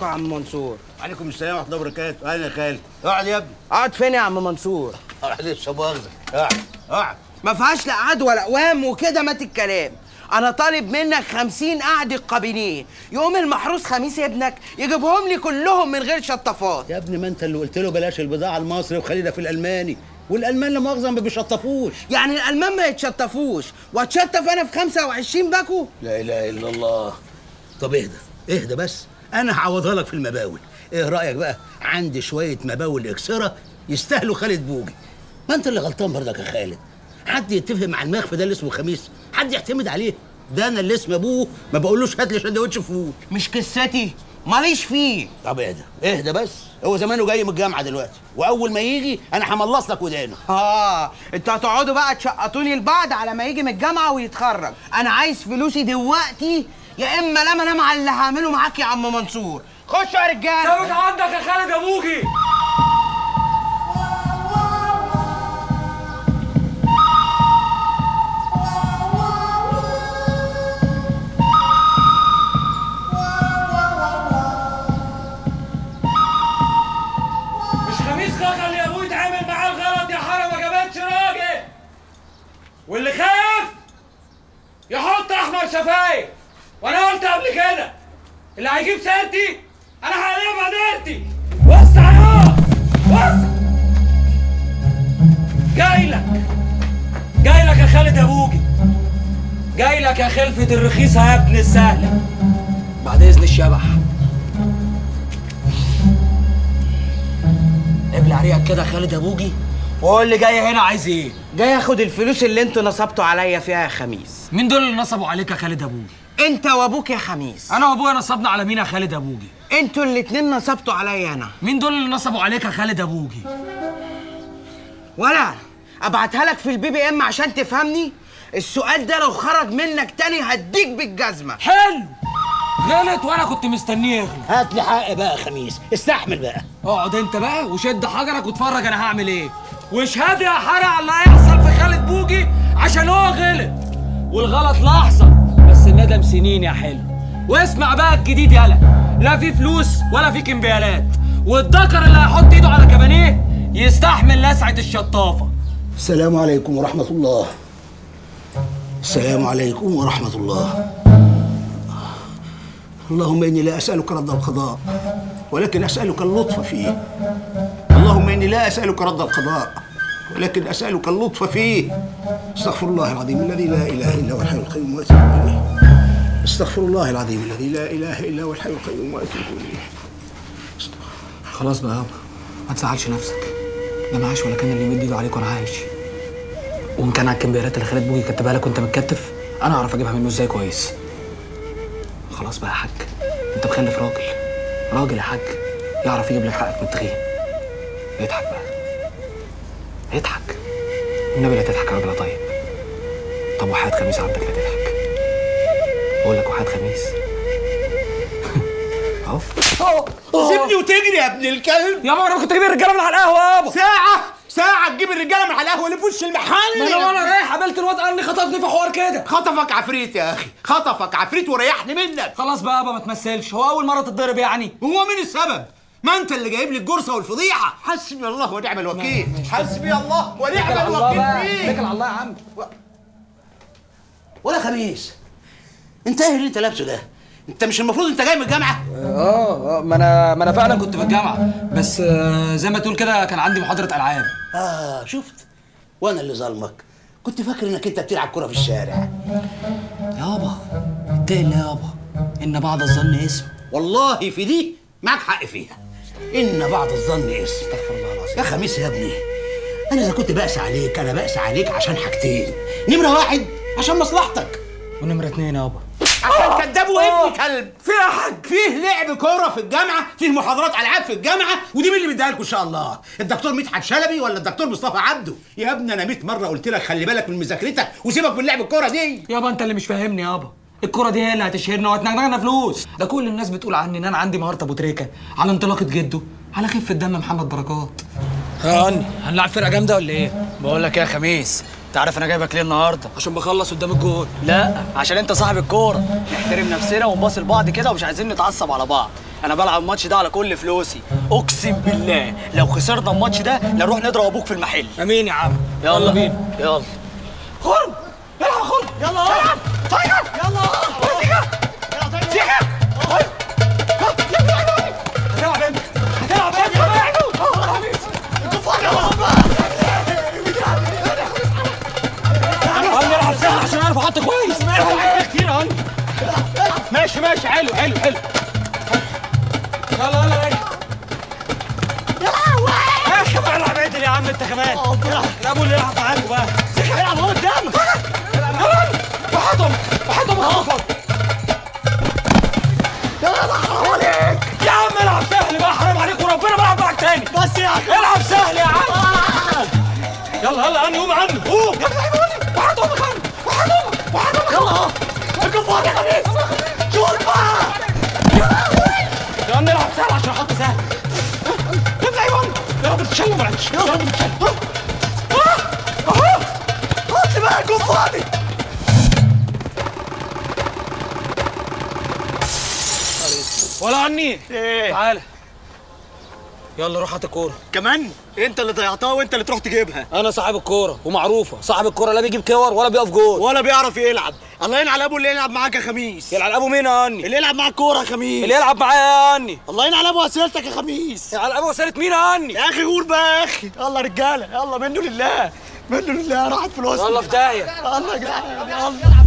ازيكم يا عم منصور وعليكم السلام ورحمه الله وبركاته اهلا يا خالد اقعد يا ابني اقعد فين يا عم منصور اقعد لسه مؤاخذه اقعد اقعد ما فيهاش لا قعد ولا قوام وكده مات الكلام انا طالب منك خمسين قعدة قابلين يقوم المحروس خميس ابنك يجيبهم لي كلهم من غير شطافات يا ابني ما انت اللي قلت له بلاش البضاعه المصري وخلينا في الالماني والالمان لا مؤاخذه ما بيشطفوش يعني الالمان ما يتشطفوش واتشطف انا في 25 باكو لا اله الا الله طب اهدى اهدى بس انا هعوضها لك في المباول ايه رايك بقى عندي شويه مباول اكسره يستاهلوا خالد بوجي ما انت اللي غلطان برضك يا خالد حد يتفق مع المخفى ده اللي اسمه خميس حد يعتمد عليه ده انا اللي اسمي ابوه ما بقولوش هات لي سندوتش فول مش قصتي ماليش فيه طب اهدى اهدى بس هو زمانه جاي من الجامعه دلوقتي واول ما يجي انا هملص لك ودانه اه انتوا هتقعدوا بقى تشقطوني لبعض على ما يجي من الجامعه ويتخرج انا عايز فلوسي دلوقتي يا اما لما انا مع اللي هعمله معاك يا عم منصور خشوا يا رجاله ثابت عندك يا خالد يا بوجي مش خميس خاخ اللي ابوي اتعامل معاه الغلط يا حرام ما جابتش راجل واللي خاف يحط احمر شفايف وانا قلت قبل كده اللي هيجيب سيرتي انا هقلبها ديرتي وسع يا وسع جاي لك جاي لك يا خالد يا بوجي جاي لك يا خلفة الرخيصة يا ابن السهلة بعد إذن الشبح ابلع ريقك كده يا خالد يا بوجي وقول لي جاي هنا عايز ايه جاي اخد الفلوس اللي انتوا نصبتوا عليا فيها يا خميس مين دول اللي نصبوا عليك يا خالد يا بوجي انت وابوك يا خميس انا وابويا نصبنا على مين يا خالد يا بوجي انتوا الاتنين نصبتوا عليا انا مين دول اللي نصبوا عليك يا خالد يا بوجي ولا ابعتها لك في البي بي ام عشان تفهمني السؤال ده لو خرج منك تاني هديك بالجزمه حلو غلط وانا كنت مستنيه يغلط هات لي حق بقى يا خميس استحمل بقى اقعد انت بقى وشد حجرك واتفرج انا هعمل ايه واشهد يا حرق على اللي هيحصل في خالد بوجي عشان هو غلط والغلط لحظه بس الندم سنين يا حلو واسمع بقى الجديد يالا لا في فلوس ولا في كمبيالات والذكر اللي هيحط ايده على كبانيه يستحمل لسعه الشطافه السلام عليكم ورحمه الله السلام عليكم ورحمه الله اللهم اني لا اسالك رد القضاء ولكن اسالك اللطف فيه اللهم اني لا اسالك رد القضاء ولكن اسالك اللطف فيه استغفر الله العظيم الذي لا اله الا هو الحي القيوم واتوب اليه استغفر الله العظيم الذي لا اله الا هو الحي القيوم واتوب اليه خلاص بقى يابا ما تزعلش نفسك ده معاش ولا كان اللي يمد ايده عليك وانا عايش وان كان على الكمبيالات اللي خالد بوجي كتبها لك وانت متكتف انا اعرف اجيبها منه ازاي كويس خلاص بقى يا حاج انت مخلف راجل راجل يا حاج يعرف يجيب لك حقك من التخين اضحك بقى اضحك النبي لا تضحك يا راجل يا طيب طب وحياة خميس عندك لا تضحك بقول لك وحياة خميس اهو سيبني وتجري يا ابن الكلب يابا انا كنت اجيب الرجاله من على القهوه يابا ساعة ساعة تجيب الرجالة من على القهوة اللي في وش ما انا المحل وانا رايح قابلت الواد قال لي خطفني في حوار كده خطفك عفريت يا أخي خطفك عفريت وريحني منك خلاص بقى يابا ما تمثلش هو اول مره تتضرب يعني هو مين السبب؟ ما انت اللي جايب لي الجرصه والفضيحه حسبي الله ونعم الوكيل حسبي الله ونعم الوكيل فيك على الله يا عم ولا خميس انت ايه اللي انت لابسه ده انت مش المفروض انت جاي من الجامعه اه ما انا ما انا فعلا كنت في الجامعه بس آه، زي ما تقول كده كان عندي محاضره العاب اه شفت وانا اللي ظلمك كنت فاكر انك انت بتلعب كره في الشارع يابا اتقي الله يابا ان بعض الظن اسم والله في دي معاك حق فيها ان بعض الظن اسم استغفر الله العظيم يا خميس يا ابني انا اذا كنت بأس عليك انا بأس عليك عشان حاجتين نمره واحد عشان مصلحتك ونمره اتنين يابا عشان كذاب وابن كلب فيها حاج فيه لعب كوره في الجامعه فيه محاضرات العاب في الجامعه ودي مين اللي مديها لكم ان شاء الله الدكتور مدحت شلبي ولا الدكتور مصطفى عبده يا ابني انا 100 مره قلت لك خلي بالك من مذاكرتك وسيبك من لعب الكوره دي يابا انت اللي مش فاهمني يابا الكرة دي هي اللي هتشهرنا وهتنجنا فلوس ده كل الناس بتقول عني ان انا عندي مهارة ابو تريكة على انطلاقة جده على خفة دم محمد بركات هاني هنلعب فرقة جامدة ولا ايه؟ بقول لك يا خميس انت عارف انا جايبك ليه النهارده عشان بخلص قدام الجول لا عشان انت صاحب الكوره نحترم نفسنا ونباصي لبعض كده ومش عايزين نتعصب على بعض انا بلعب الماتش ده على كل فلوسي اقسم بالله لو خسرنا الماتش ده نروح نضرب ابوك في المحل امين يا عم يلا بينا يلا خرم العب خرم يلا العب تايجر يلا سيكا سيكا هتلعب انت هتلعب انت يا محمود انتوا فاضي انا نلعب سهل عشان اعرف احط كويس كتير اهو ماشي ماشي حلو حلو حلو يلا يلا يا كمان العب عدل يا عم انت كمان العبوا اللي يلعب معاكم بقى العب هو قدامك وحطهم وحطهم وحطهم يا عم العب سهل بقى حرام عليك وربنا بلعب معاك تاني بس يا عم العب سهل يا عم يلا يلا عني قوم عني قوم يلا يا ابني وحطهم مكانه وحطهم وحطهم يلا الكفار يا خميس شوف بقى يلا نلعب سهل عشان احط سهل يلا يا ابني يلا بتتشلم معلش يلا بتتشلم اهو حط بقى الكفار ولا عني ايه تعالى يلا روح هات الكوره كمان انت اللي ضيعتها وانت اللي تروح تجيبها انا صاحب الكوره ومعروفه صاحب الكوره لا بيجيب كور ولا بيقف جول ولا بيعرف يلعب الله ينعل ابو اللي يلعب معاك يا خميس يلعب ابو مين يا عني اللي يلعب معاك كوره يا خميس اللي يلعب معايا يا عني الله ينعل ابو اسئلتك يا خميس يلعب ابو وسيله مين يا عني يا اخي قول بقى يا اخي يلا رجاله يلا منه لله منه لله راحت فلوس يلا في داهيه يلا يا جدعان يلا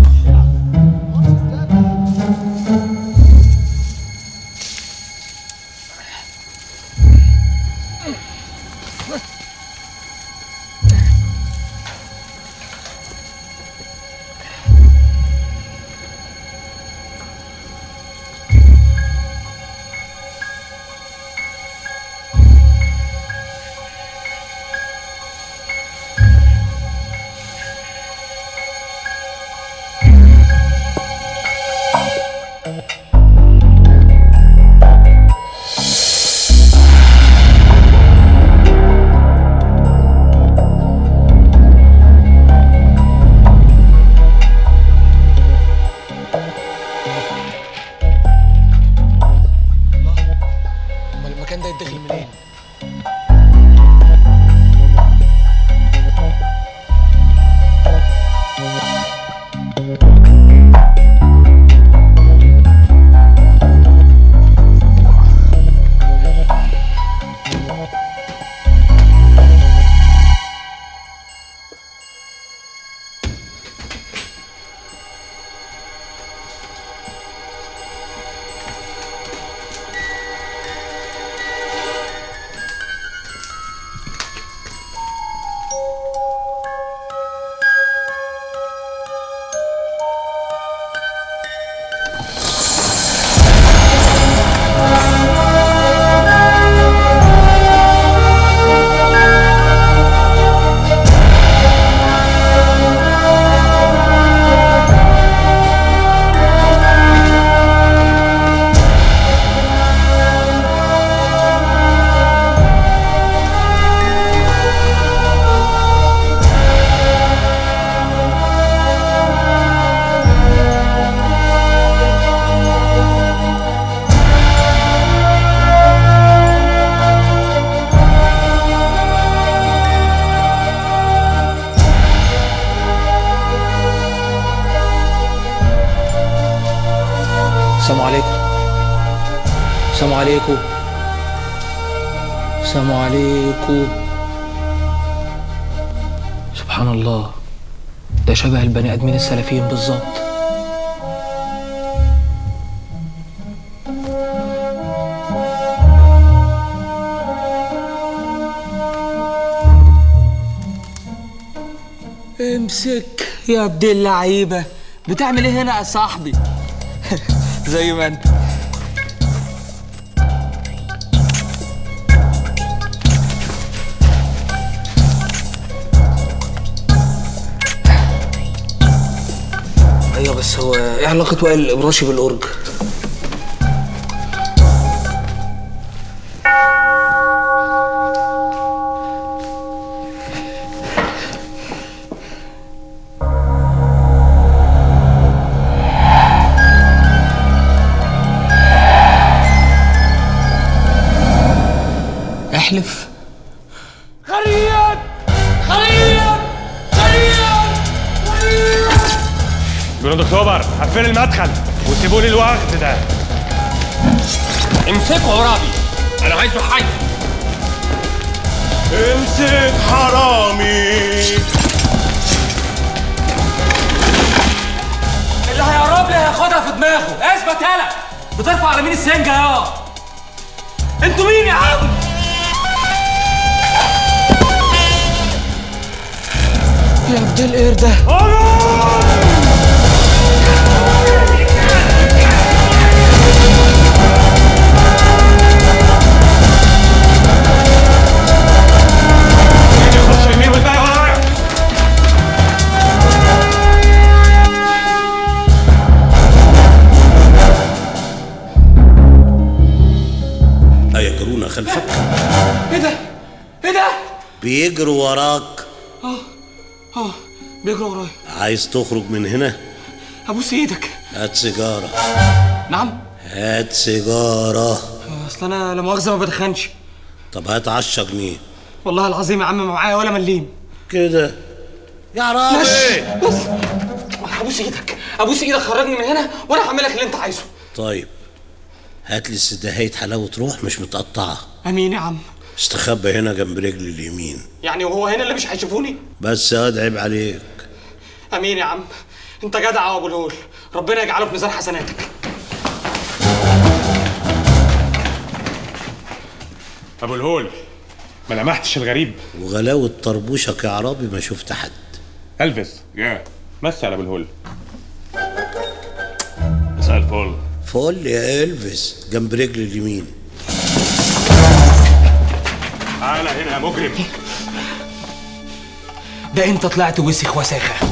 امال المكان ده يتدخل منين السلام عليكم السلام عليكم السلام عليكم سبحان الله ده شبه البني ادمين السلفيين بالظبط امسك يا ابن اللعيبه بتعمل ايه هنا يا صاحبي زي ما انت ايوه بس هو ايه علاقة وائل الابراشي بالاورج؟ احلف خريج خريج خريج جنود اكتوبر قفلوا المدخل وسيبوا لي الوقت ده امسكوا عرابي انا عايزه حي امسك حرامي اللي هيقرب لي هياخدها في دماغه اثبت يالا بترفع على مين السنجه يا انتوا مين يا عم يا عبد القير ده خش يمين والباقي ورايا أيجرون خلفك ايه ده ايه ده بيجروا وراك اه بيجروا ورايا عايز تخرج من هنا ابوس ايدك هات سيجارة نعم هات سيجارة اصل انا لا مؤاخذه ما بدخنش طب هات 10 جنيه والله العظيم يا عم ما معايا ولا مليم كده يا عرابي بس ابوس ايدك ابوس ايدك خرجني من هنا وانا هعمل لك اللي انت عايزه طيب هات لي سدهاية حلاوة روح مش متقطعة امين يا عم استخبى هنا جنب رجلي اليمين يعني وهو هنا اللي مش هيشوفوني بس يا واد عيب عليك امين يا عم انت جدع يا ابو الهول ربنا يجعله في ميزان حسناتك ابو الهول ما لمحتش الغريب وغلاوة طربوشك يا عرابي ما شفت حد الفيس يا مسي على ابو الهول مساء الفل فقول لي يا الفيس جنب رجلي اليمين تعالى هنا يا مجرم ده انت طلعت وسخ وساخه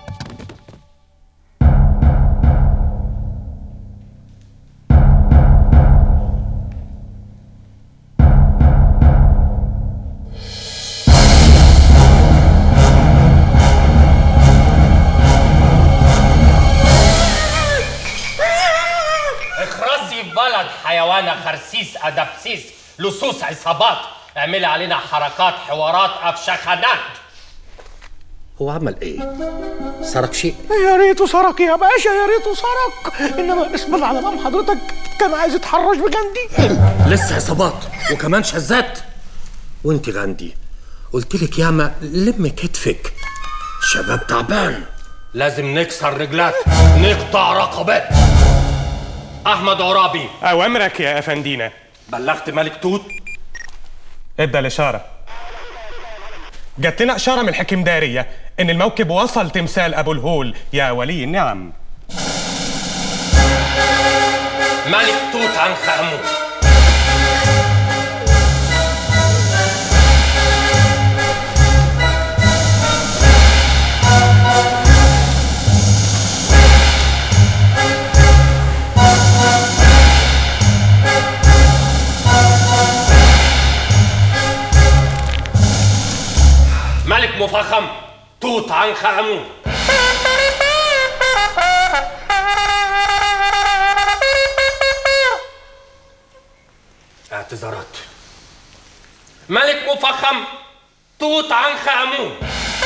اخرسي في بلد حيوانة خرسيس أدبسيس لصوص عصابات اعملي علينا حركات حوارات أفشخانات هو عمل ايه؟ سرق شيء؟ يا ريته سرق يا باشا يا ريته سرق انما اسم الله على مام حضرتك كان عايز يتحرش بجندي لسه عصابات وكمان شذات وانت غاندي قلت لك ياما لم كتفك شباب تعبان لازم نكسر رجلات نقطع رقبات أحمد عرابي اوامرك يا افندينا بلغت ملك توت ادى الاشاره جات لنا اشاره من الحكمداريه ان الموكب وصل تمثال ابو الهول يا ولي النعم ملك توت عنخ آمون ملك مفخم توت عنخ آمون اعتذارات ملك مفخم توت عنخ آمون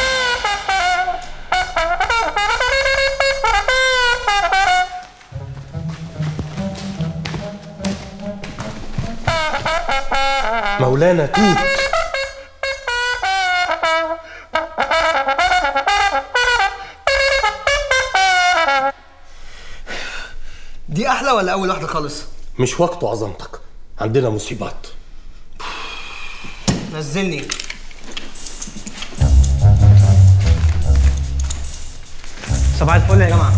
مولانا توت دي احلى ولا اول واحده خالص مش وقته عظمتك عندنا مصيبات نزلني صباح الفل يا جماعه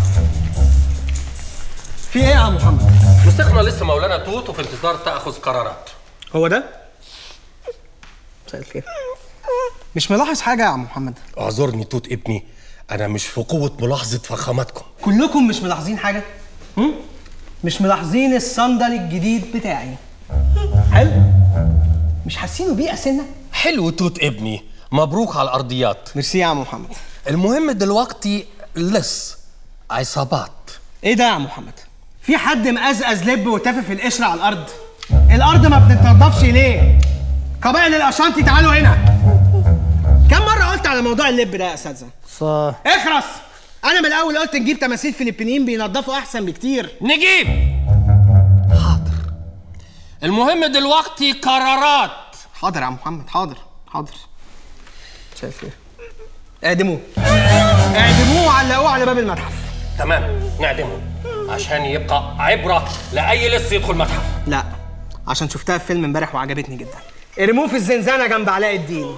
في ايه يا عم محمد مسكنا لسه مولانا توت وفي انتظار تاخذ قرارات هو ده مساء الخير مش ملاحظ حاجه يا عم محمد اعذرني توت ابني انا مش في قوه ملاحظه فخامتكم كلكم مش ملاحظين حاجه هم؟ مش ملاحظين الصندل الجديد بتاعي حلو مش حاسينه بيه سنه حلو توت ابني مبروك على الارضيات ميرسي يا عم محمد المهم دلوقتي لص عصابات ايه ده يا عم محمد في حد مقزقز لب وتافه في القشره على الارض الارض ما بتتنضفش ليه قبائل الاشانتي تعالوا هنا كم مره قلت على موضوع اللب ده يا اساتذه صح اخرس انا من الاول قلت نجيب تماثيل فلبينيين بينضفوا احسن بكتير نجيب حاضر المهم دلوقتي قرارات حاضر يا عم محمد حاضر حاضر شايف ايه اعدموه اعدموه وعلقوه على باب المتحف تمام نعدمه عشان يبقى عبرة لأي لص يدخل متحف لا عشان شفتها في فيلم امبارح وعجبتني جدا ارموه في الزنزانه جنب علاء الدين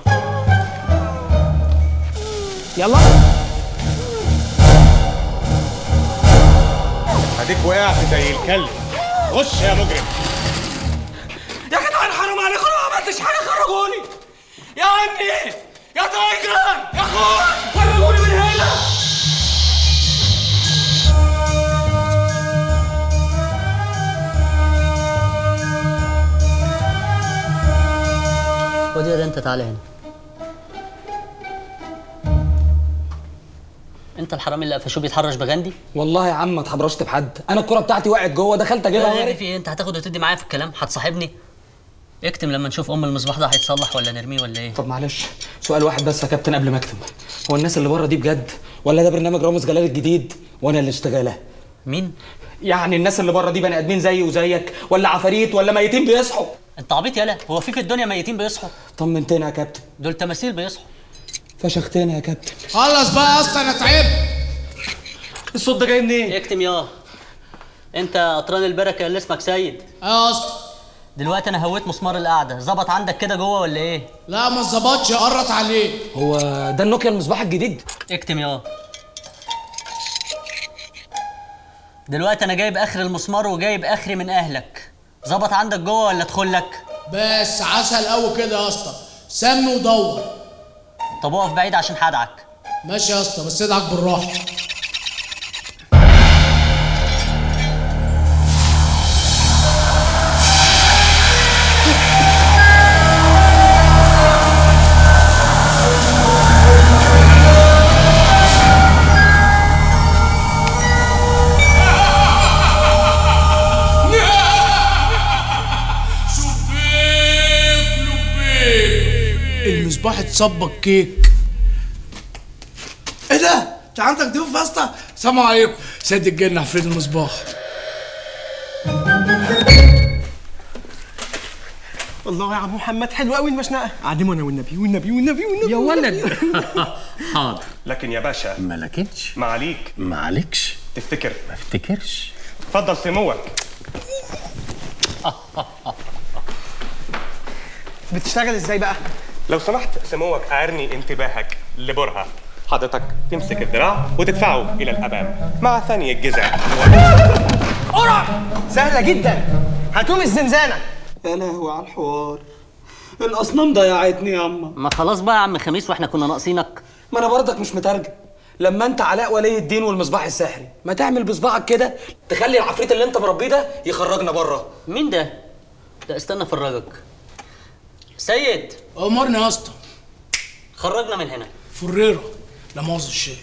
يلا اديك وقعت زي الكلب خش يا مجرم يا جدعان حرام عليكم انا ما عملتش حاجه خرجوني يا عمي يا تايجر يا اخوان خرجوني من هنا خد يا ده انت تعالى هنا انت الحرامي اللي قفشوه بيتحرش بغندي والله يا عم ما اتحبرشت بحد انا الكرة بتاعتي وقعت جوه دخلت اجيبها ايه وارد في ايه انت هتاخد وتدي معايا في الكلام هتصاحبني اكتم لما نشوف ام المصباح ده هيتصلح ولا نرميه ولا ايه طب معلش سؤال واحد بس يا كابتن قبل ما اكتب هو الناس اللي بره دي بجد ولا ده برنامج رامز جلال الجديد وانا اللي اشتغاله مين يعني الناس اللي بره دي بني ادمين زيي وزيك ولا عفاريت ولا ميتين بيصحوا انت عبيط يالا هو في في الدنيا ميتين بيصحوا طمنتنا يا كابتن دول تماثيل بيصحوا فشختنا يا كابتن خلص بقى يا اسطى انا تعبت الصوت ده جاي منين اكتم يا انت قطران البركه اللي اسمك سيد يا اسطى دلوقتي انا هويت مسمار القعده ظبط عندك كده جوه ولا ايه لا ما اتظبطش قرط عليه هو ده النوكيا المصباح الجديد اكتم يا دلوقتي انا جايب اخر المسمار وجايب اخري من اهلك ظبط عندك جوه ولا ادخل لك بس عسل قوي كده يا اسطى سمي ودور طب اقف بعيد عشان هدعك ماشي يا اسطى بس ادعك بالراحه شبيك لبيك المصباح اتصبك كيك ايه ده؟ انت عندك ضيوف يا اسطى؟ السلام عليكم سيد الجن عفريت المصباح الله يا عم محمد حلو قوي المشنقه قاعدين انا والنبي والنبي والنبي والنبي يا ولد حاضر لكن يا باشا ما لكنش ما عليك ما عليكش تفتكر ما افتكرش اتفضل سموك بتشتغل ازاي بقى لو سمحت سموك أعرني انتباهك لبرهة حضرتك تمسك الذراع وتدفعه إلى الأمام مع ثاني الجزاء سهله جدا هاتوم الزنزانه يا لهوي على الحوار الاصنام ضيعتني يا اما ما خلاص بقى يا عم خميس واحنا كنا ناقصينك ما انا برضك مش مترجم لما انت علاء ولي الدين والمصباح السحري ما تعمل بصباعك كده تخلي العفريت اللي انت مربيه ده يخرجنا بره مين ده ده استنى افرجك سيد امرني يا اسطى خرجنا من هنا فريرة لا مؤاخذة الشيء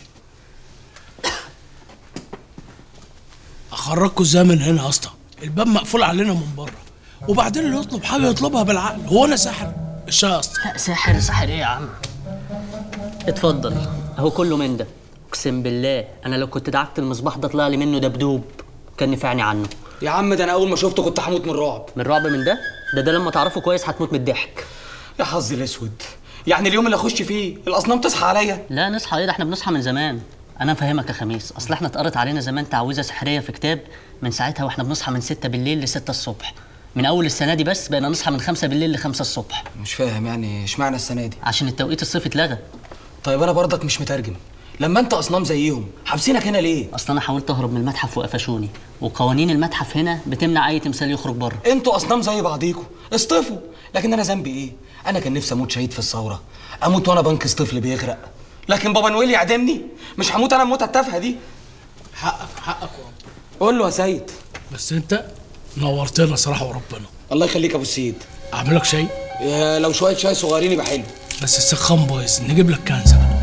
اخرجكوا ازاي من هنا يا اسطى الباب مقفول علينا من بره وبعدين اللي يطلب حاجه يطلبها بالعقل هو انا ساحر الشاي يا اسطى لا ساحر ساحر ايه يا عم اتفضل اهو كله من ده اقسم بالله انا لو كنت دعكت المصباح ده طلع لي منه دبدوب كان نفعني عنه يا عم ده انا اول ما شفته كنت هموت من الرعب من رعب من ده ده ده لما تعرفه كويس هتموت من الضحك يا حظي الاسود يعني اليوم اللي اخش فيه الاصنام تصحى عليا لا نصحى ايه ده احنا بنصحى من زمان انا فاهمك يا خميس اصل احنا اتقرت علينا زمان تعويذه سحريه في كتاب من ساعتها واحنا بنصحى من 6 بالليل ل 6 الصبح من اول السنه دي بس بقينا نصحى من 5 بالليل ل 5 الصبح مش فاهم يعني اشمعنى السنه دي عشان التوقيت الصيفي اتلغى طيب انا برضك مش مترجم لما انت اصنام زيهم حابسينك هنا ليه اصل انا حاولت اهرب من المتحف وقفشوني وقوانين المتحف هنا بتمنع اي تمثال يخرج بره انتوا اصنام زي بعضيكوا اصطفوا لكن انا ذنبي ايه انا كان نفسي اموت شهيد في الثوره اموت وانا بنقذ طفل بيغرق لكن بابا نويل يعدمني مش هموت انا الموتة التافهه دي حقك حقك وربنا قول له يا سيد بس انت نورتنا صراحه وربنا الله يخليك يا ابو السيد اعمل لك شاي يا لو شويه شاي صغيرين يبقى حلو بس السخان بايظ نجيب لك كنزه بقى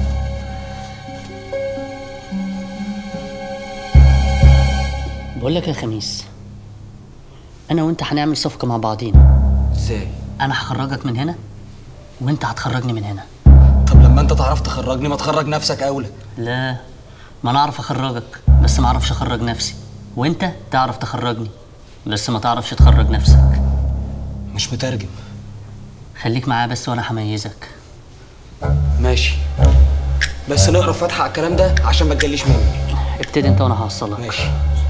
بقول لك يا خميس انا وانت هنعمل صفقه مع بعضينا ازاي انا هخرجك من هنا وانت هتخرجني من هنا طب لما انت تعرف تخرجني ما تخرج نفسك اولى لا ما انا اعرف اخرجك بس ما اعرفش اخرج نفسي وانت تعرف تخرجني بس ما تعرفش تخرج نفسك مش مترجم خليك معايا بس وانا هميزك ماشي بس نقرا فاتحه على الكلام ده عشان ما تجليش مني ابتدي انت وانا هوصلك ماشي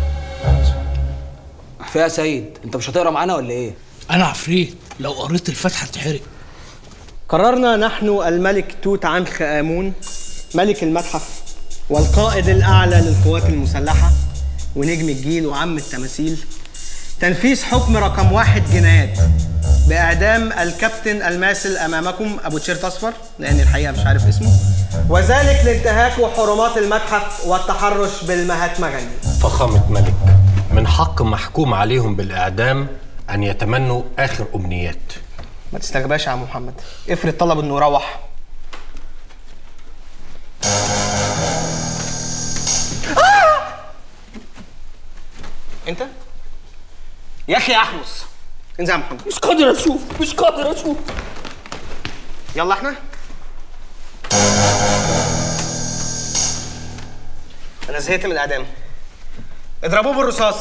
كفايه يا سيد انت مش هتقرا معانا ولا ايه انا عفريت لو قريت الفاتحه تحرق قررنا نحن الملك توت عنخ آمون ملك المتحف والقائد الأعلى للقوات المسلحة ونجم الجيل وعم التماثيل تنفيذ حكم رقم واحد جنايات بإعدام الكابتن الماثل أمامكم أبو تيشيرت أصفر لأن الحقيقة مش عارف اسمه وذلك لانتهاك حرمات المتحف والتحرش بالمهاتما غاندي فخامة ملك من حق محكوم عليهم بالإعدام أن يتمنوا آخر أمنيات ما تستغباش يا عم محمد افرض طلب انه يروح انت يا اخي يا احمس انزل يا محمد مش قادر اشوف مش قادر اشوف يلا احنا انا زهقت من الاعدام اضربوه بالرصاص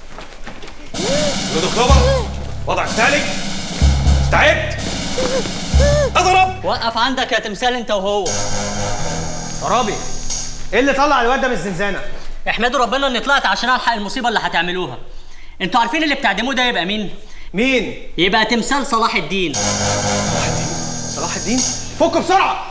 يا دكتور وضعك سالك استعد اضرب وقف عندك يا تمثال انت وهو رابي ايه اللي طلع الواد ده من الزنزانه احمدوا ربنا اني طلعت عشان الحق المصيبه اللي هتعملوها انتوا عارفين اللي بتعدموه ده يبقى مين مين يبقى تمثال صلاح الدين صلاح الدين فكه بسرعه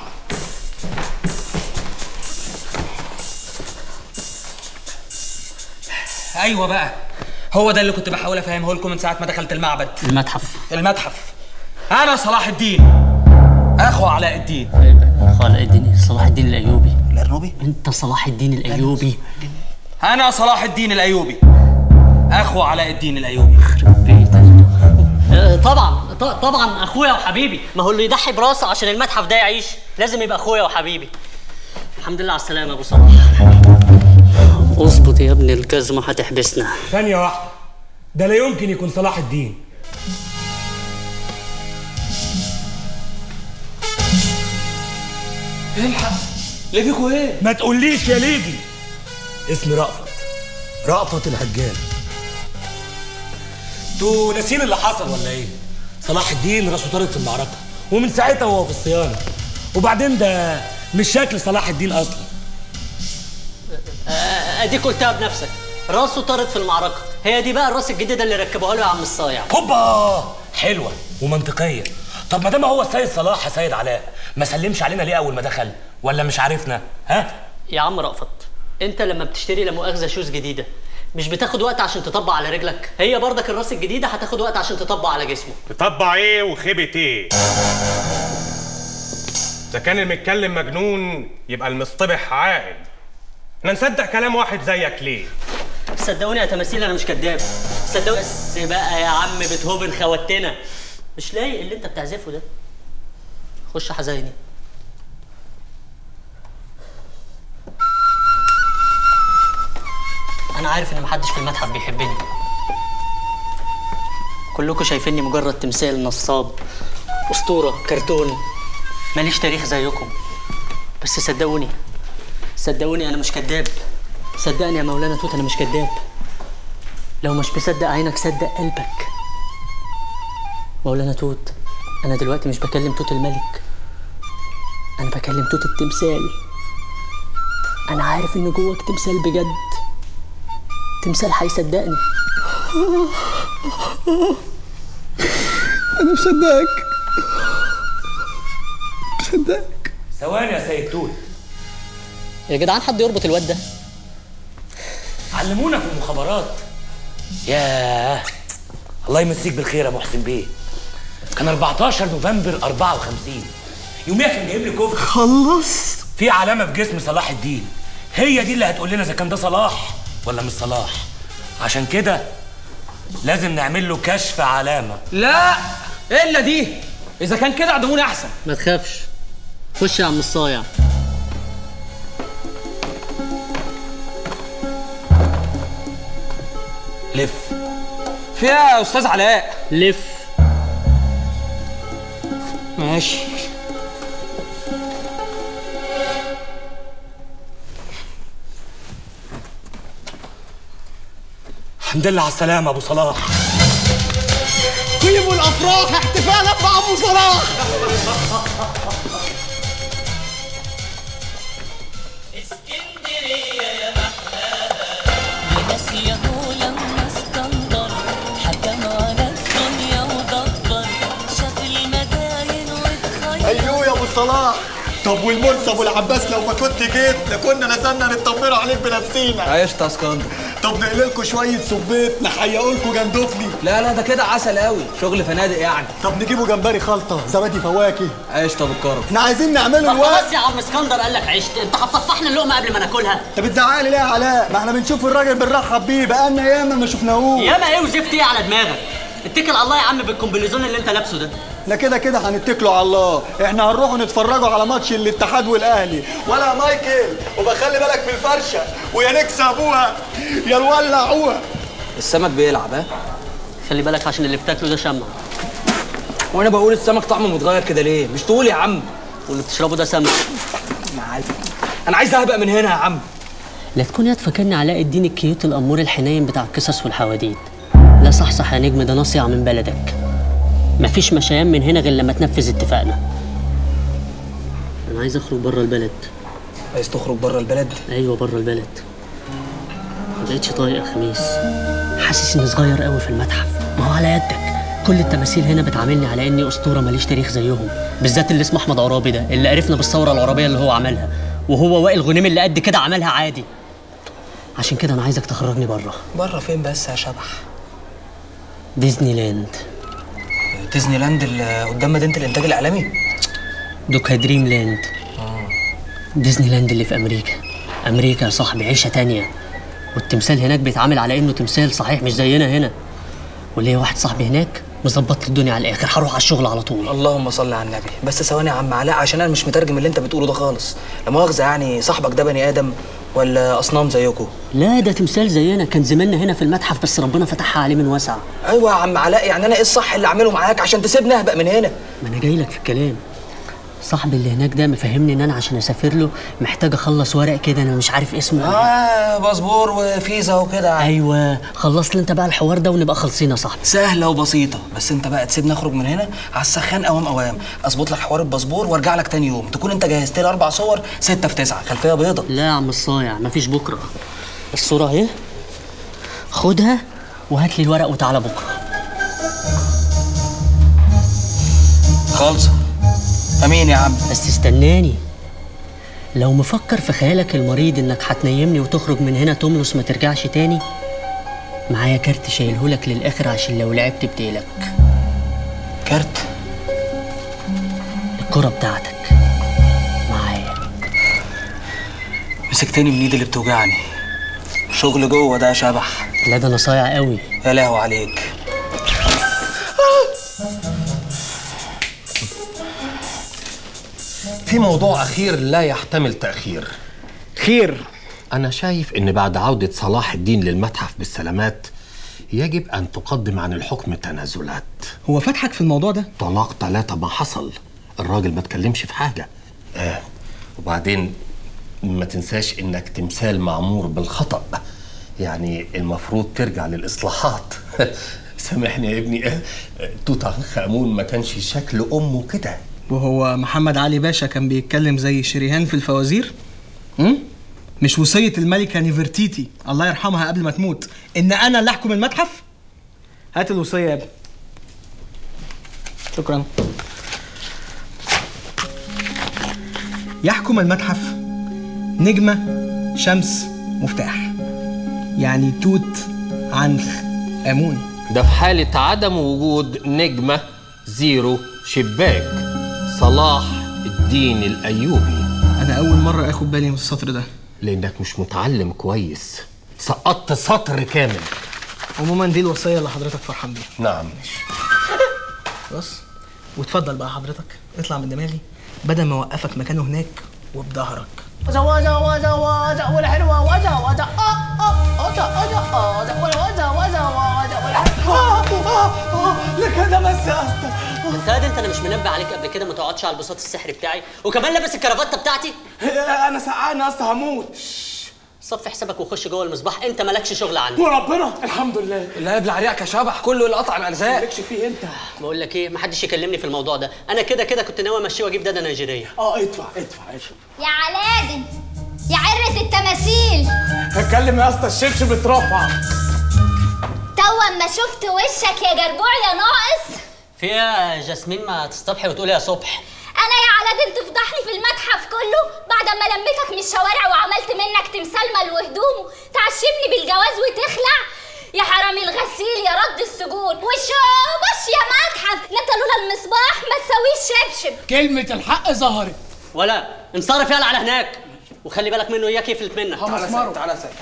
ايوه بقى هو ده اللي كنت بحاول افهمه لكم من ساعه ما دخلت المعبد المتحف المتحف انا صلاح الدين اخو علاء الدين خالق الدين صلاح الدين الايوبي الارنوبي انت صلاح الدين الايوبي انا صلاح الدين الايوبي اخو علاء الدين الايوبي آه، طبعا ط- طبعا اخويا وحبيبي ما هو اللي يضحي براسه عشان المتحف ده يعيش لازم يبقى اخويا وحبيبي الحمد لله على السلامه يا ابو صلاح اظبط يا ابني الجزمه هتحبسنا ثانية واحدة ده لا يمكن يكون صلاح الدين الحق ليه فيكوا ايه ما تقوليش يا ليدي اسمي رأفت رأفت الهجان انتوا ناسين اللي حصل ولا ايه؟ صلاح الدين راسه طارت في المعركة ومن ساعتها وهو في الصيانة وبعدين ده مش شكل صلاح الدين أصلا آه، اديك قلتها بنفسك راسه طارت في المعركه هي دي بقى الراس الجديده اللي ركبوها له يا عم الصايع هوبا حلوة ومنطقية طب ما دام هو السيد صلاح يا سيد علاء ما سلمش علينا ليه أول ما دخل؟ ولا مش عارفنا؟ ها؟ يا عم رأفت انت لما بتشتري لا مؤاخذه شوز جديده مش بتاخد وقت عشان تطبق على رجلك هي برضك الراس الجديده هتاخد وقت عشان تطبق على جسمه تطبع ايه وخيبة ايه اذا كان المتكلم مجنون يبقى المصطبح عاقل احنا نصدق كلام واحد زيك ليه صدقوني يا تماثيل انا مش كداب صدقوني بس بقى يا عم بيتهوفن خوتنا مش لايق اللي انت بتعزفه ده خش حزيني انا عارف ان محدش في المتحف بيحبني كلكم شايفيني مجرد تمثال نصاب اسطوره كرتون ماليش تاريخ زيكم بس صدقوني صدقوني انا مش كذاب صدقني يا مولانا توت انا مش كذاب لو مش مصدق عينك صدق قلبك مولانا توت انا دلوقتي مش بكلم توت الملك انا بكلم توت التمثال انا عارف ان جواك تمثال بجد تمثال هيصدقني انا مصدقك مصدقك ثواني يا سيد توت يا جدعان حد يربط الواد ده علمونا في المخابرات ياه الله يمسيك بالخير يا محسن بيه كان 14 نوفمبر 54 يوميها كان جايب لي كوفي خلص في علامه في جسم صلاح الدين هي دي اللي هتقول لنا اذا كان ده صلاح ولا مش صلاح عشان كده لازم نعمل له كشف علامه لا الا دي اذا كان كده اعدموني احسن ما تخافش خش يا عم الصايع لف فيها يا استاذ علاء لف ماشي الحمد لله على السلامه ابو صلاح طيب الافراح احتفالا مع ابو صلاح نسيه لما اسكندر حكم على الدنيا ودبر شاف المداين واتخير ايوه يا ابو صلاح طب والمنسى ابو العباس لو ما كنت جيت لكنا نزلنا نطمنوا عليك بنفسينا عشت يا اسكندر طب نقل لكم شويه سبيت نحيقوا لكم جندفلي لا لا ده كده عسل قوي شغل فنادق يعني طب نجيبوا جمبري خلطه زبادي فواكه عشت ابو الكرم احنا عايزين نعمله طب الوقت خلاص يا عم اسكندر قال لك عشت انت هتطفحنا اللقمه قبل ما ناكلها انت بتزعقلي ليه يا علاء ما احنا بنشوف الراجل بنرحب بيه بقالنا ياما ما شفناهوش ياما ايه وزفت ايه على دماغك اتكل على الله يا عم بالكومبينيزون اللي انت لابسه ده احنا كده كده هنتكلوا على الله احنا هنروحوا نتفرجوا على ماتش الاتحاد والاهلي ولا يا مايكل وبخلي بالك في الفرشه ويا نكسبوها يا نولعوها السمك بيلعب ها خلي بالك عشان اللي بتاكله ده شمع وانا بقول السمك طعمه متغير كده ليه مش تقول يا عم واللي بتشربه ده سمك انا عايز اهبق من هنا يا عم لا تكون يا تفكرني علاء الدين الكيوت الامور الحنين بتاع القصص والحواديت لا صحصح يا نجم ده نصيع من بلدك مفيش مشيان من هنا غير لما تنفذ اتفاقنا انا عايز اخرج بره البلد عايز تخرج بره البلد ايوه بره البلد ما بقتش طايق يا خميس حاسس اني صغير قوي في المتحف ما هو على يدك كل التماثيل هنا بتعاملني على اني اسطوره ماليش تاريخ زيهم بالذات اللي اسمه احمد عرابي ده اللي عرفنا بالثوره العربيه اللي هو عملها وهو وائل غنيم اللي قد كده عملها عادي عشان كده انا عايزك تخرجني بره بره فين بس يا شبح ديزني لاند ديزني لاند اللي قدام مدينه الانتاج الاعلامي دوكا دريم لاند ديزني لاند اللي في امريكا امريكا يا صاحبي عيشه تانية والتمثال هناك بيتعامل على انه تمثال صحيح مش زينا هنا وليا واحد صاحبي هناك مظبط لي الدنيا على الاخر هروح على الشغل على طول اللهم صل على النبي بس ثواني يا عم علاء عشان انا مش مترجم اللي انت بتقوله ده خالص لا مؤاخذه يعني صاحبك ده بني ادم ولا اصنام زيكم لا ده تمثال زينا كان زماننا هنا في المتحف بس ربنا فتحها عليه من واسع ايوه يا عم علاء يعني انا ايه الصح اللي اعمله معاك عشان تسيبني اهبق من هنا ما انا جاي لك في الكلام صاحبي اللي هناك ده مفهمني ان انا عشان اسافر له محتاج اخلص ورق كده انا مش عارف اسمه إيه. اه باسبور وفيزا وكده ايوه خلص لي انت بقى الحوار ده ونبقى خالصين يا صاحبي سهله وبسيطه بس انت بقى تسيبني اخرج من هنا على السخان اوام اوام اظبط لك حوار الباسبور وارجع لك تاني يوم تكون انت جهزت لي اربع صور ستة في تسعة خلفيه بيضة لا يا عم الصايع مفيش بكره الصوره اهي خدها وهات لي الورق وتعالى بكره خالصه امين يا عم بس استناني لو مفكر في خيالك المريض انك هتنيمني وتخرج من هنا تملص ما ترجعش تاني معايا كارت شايلهولك للاخر عشان لو لعبت بتقلك كارت الكرة بتاعتك معايا مسكتني من ايدي اللي بتوجعني شغل جوه ده يا شبح لا ده انا صايع قوي يا لهو عليك في موضوع أخير لا يحتمل تأخير خير أنا شايف إن بعد عودة صلاح الدين للمتحف بالسلامات يجب أن تقدم عن الحكم تنازلات هو فتحك في الموضوع ده طلاق ثلاثة ما حصل الراجل ما تكلمش في حاجة آه وبعدين ما تنساش إنك تمثال معمور بالخطأ يعني المفروض ترجع للإصلاحات سامحني يا ابني آه، توت عنخ آمون ما كانش شكل أمه كده وهو محمد علي باشا كان بيتكلم زي شريهان في الفوازير امم مش وصية الملكة نيفرتيتي الله يرحمها قبل ما تموت إن أنا اللي أحكم المتحف هات الوصية يا ابني شكرا يحكم المتحف نجمة شمس مفتاح يعني توت عنخ آمون ده في حالة عدم وجود نجمة زيرو شباك صلاح الدين الأيوبي أنا أول مرة آخد بالي من السطر ده لأنك مش متعلم كويس سقطت سطر كامل عموما دي الوصية اللي حضرتك فرحان بيها نعم بص واتفضل بقى حضرتك اطلع من دماغي بدل ما اوقفك مكانه هناك وبظهرك وزا وزا وزا وزا والحلوة وزا وزا آه آه وزا وزا آه وزا وزا وزا وزا والحلوة آه آه آه لك ده بس يا اسطى انت هادي انت انا مش منبه عليك قبل كده ما تقعدش على البساط السحري بتاعي وكمان لابس الكرافته بتاعتي انا سقعان يا اسطى هموت صفي حسابك وخش جوه المصباح انت مالكش شغل عندي وربنا الحمد لله اللي قبل عليك يا شبح كله اللي قطع الارزاق مالكش فيه انت بقول لك ايه محدش يكلمني في الموضوع ده انا كده كده كنت ناوي امشيه واجيب داده نيجيريه اه ادفع ادفع ادفع يا علادن يا عرة التماثيل هتكلم يا اسطى الشبشب اترفع توا اما شفت وشك يا جربوع يا ناقص في ايه يا جاسمين ما تصطبحي وتقولي يا صبح انا يا علادن تفضحني في المتحف كله بعد ما لميتك من الشوارع وعملت منك تمثال مال وهدومه تعشمني بالجواز وتخلع يا حرامي الغسيل يا رد السجون وشوبش يا متحف لا انت لولا المصباح ما تسويش شبشب كلمة الحق ظهرت ولا انصرف يلا على هناك وخلي بالك منه اياك يفلت منك تعالى سيد تعالى سيد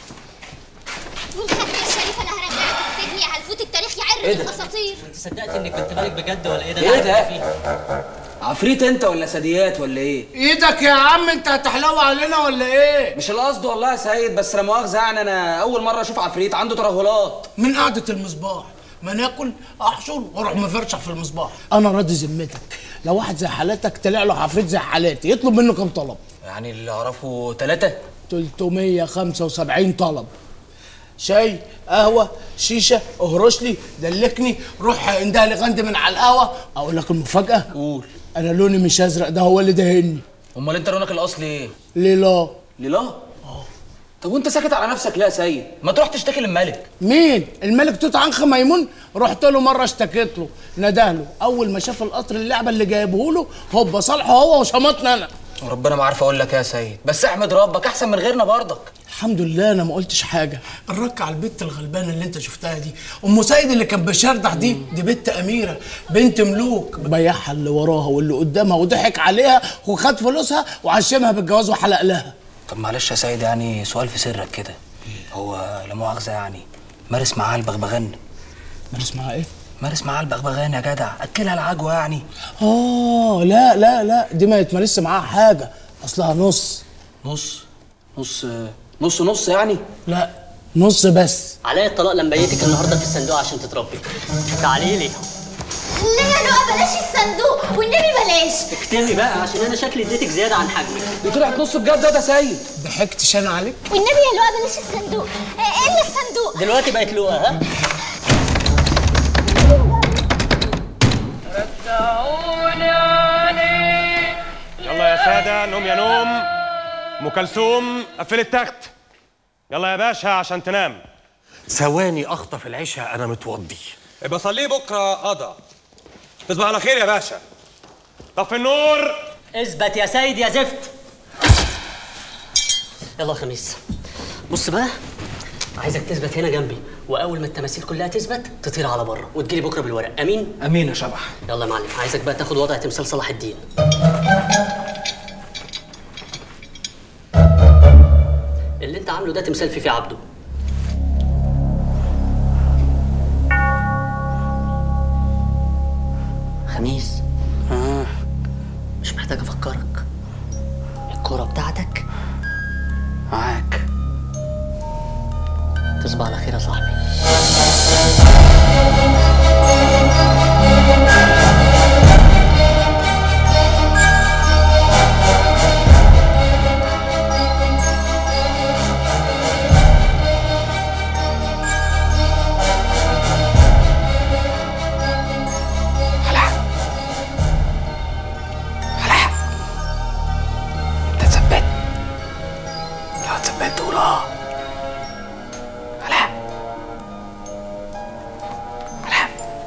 والختم الشريف انا هرجعك السجن يا هلفوت التاريخ يا عرة إيه ده؟ الاساطير انت صدقت اني كنت مالك بجد ولا ايه ده ايه أنا ده؟ عارف فيه. عفريت انت ولا سديات ولا ايه؟ ايدك يا عم انت هتحلو علينا ولا ايه؟ مش القصد والله يا سيد بس لا مؤاخذه يعني انا اول مره اشوف عفريت عنده ترهلات من قعدة المصباح ما ناكل احشر واروح مفرشح في المصباح انا راضي ذمتك لو واحد زي حالاتك طلع له عفريت زي حالاتي يطلب منه كام طلب يعني اللي اعرفه ثلاثه 375 طلب شاي قهوة شيشة اهرش لي دلكني روح انده لي غند من على القهوة اقول لك المفاجأة قول انا لوني مش ازرق ده هو اللي دهني امال انت لونك الاصلي ايه؟ ليه لا ليه لا؟ طب وانت ساكت على نفسك ليه يا سيد؟ ما تروح تشتكي للملك مين الملك توت عنخ ميمون رحت له مره اشتكيت له ندهله اول ما شاف القطر اللعبه اللي جايبه له هوبا صالحه هو وشمطنا انا وربنا ما عارف اقول لك إيه يا سيد بس احمد ربك احسن من غيرنا برضك الحمد لله انا ما قلتش حاجه الرك على البت الغلبانه اللي انت شفتها دي ام سيد اللي كان بشردح دي دي بنت اميره بنت ملوك بيعها اللي وراها واللي قدامها وضحك عليها وخد فلوسها وعشمها بالجواز وحلق لها طب معلش يا سيد يعني سؤال في سرك كده هو لا مؤاخذه يعني مارس معاها البغبغان مارس معاها ايه؟ مارس معاها البغبغان يا جدع اكلها العجوه يعني اه لا لا لا دي ما يتمارسش معاها حاجه اصلها نص نص نص نص نص يعني لا نص بس عليا الطلاق لما بيتك النهارده في الصندوق عشان تتربي تعالي لي ليه يا لؤى بلاش الصندوق والنبي بلاش اكتمي بقى عشان انا شكلي اديتك زياده عن حجمك دي طلعت نص بجد ده سيد ضحكتش انا عليك والنبي يا لؤى بلاش الصندوق ايه اللي الصندوق دلوقتي بقت لؤى ها يلا يا سادة نوم يا نوم أم كلثوم قفل التخت يلا يا باشا عشان تنام ثواني اخطف العشاء انا متوضي يبقى صليه بكرة قضى تصبح على خير يا باشا طفي النور اثبت يا سيد يا زفت يلا يا خميس بص بقى عايزك تثبت هنا جنبي واول ما التماثيل كلها تثبت تطير على بره وتجيلي بكره بالورق امين امين يا شبح يلا يا معلم عايزك بقى تاخد وضع تمثال صلاح الدين اللي انت عامله ده تمثال فيفي عبده خميس آه. مش محتاج افكرك الكوره بتاعتك معاك تصبح على خير يا صاحبي انت اتثبت لو اتثبت تقول اه لا لا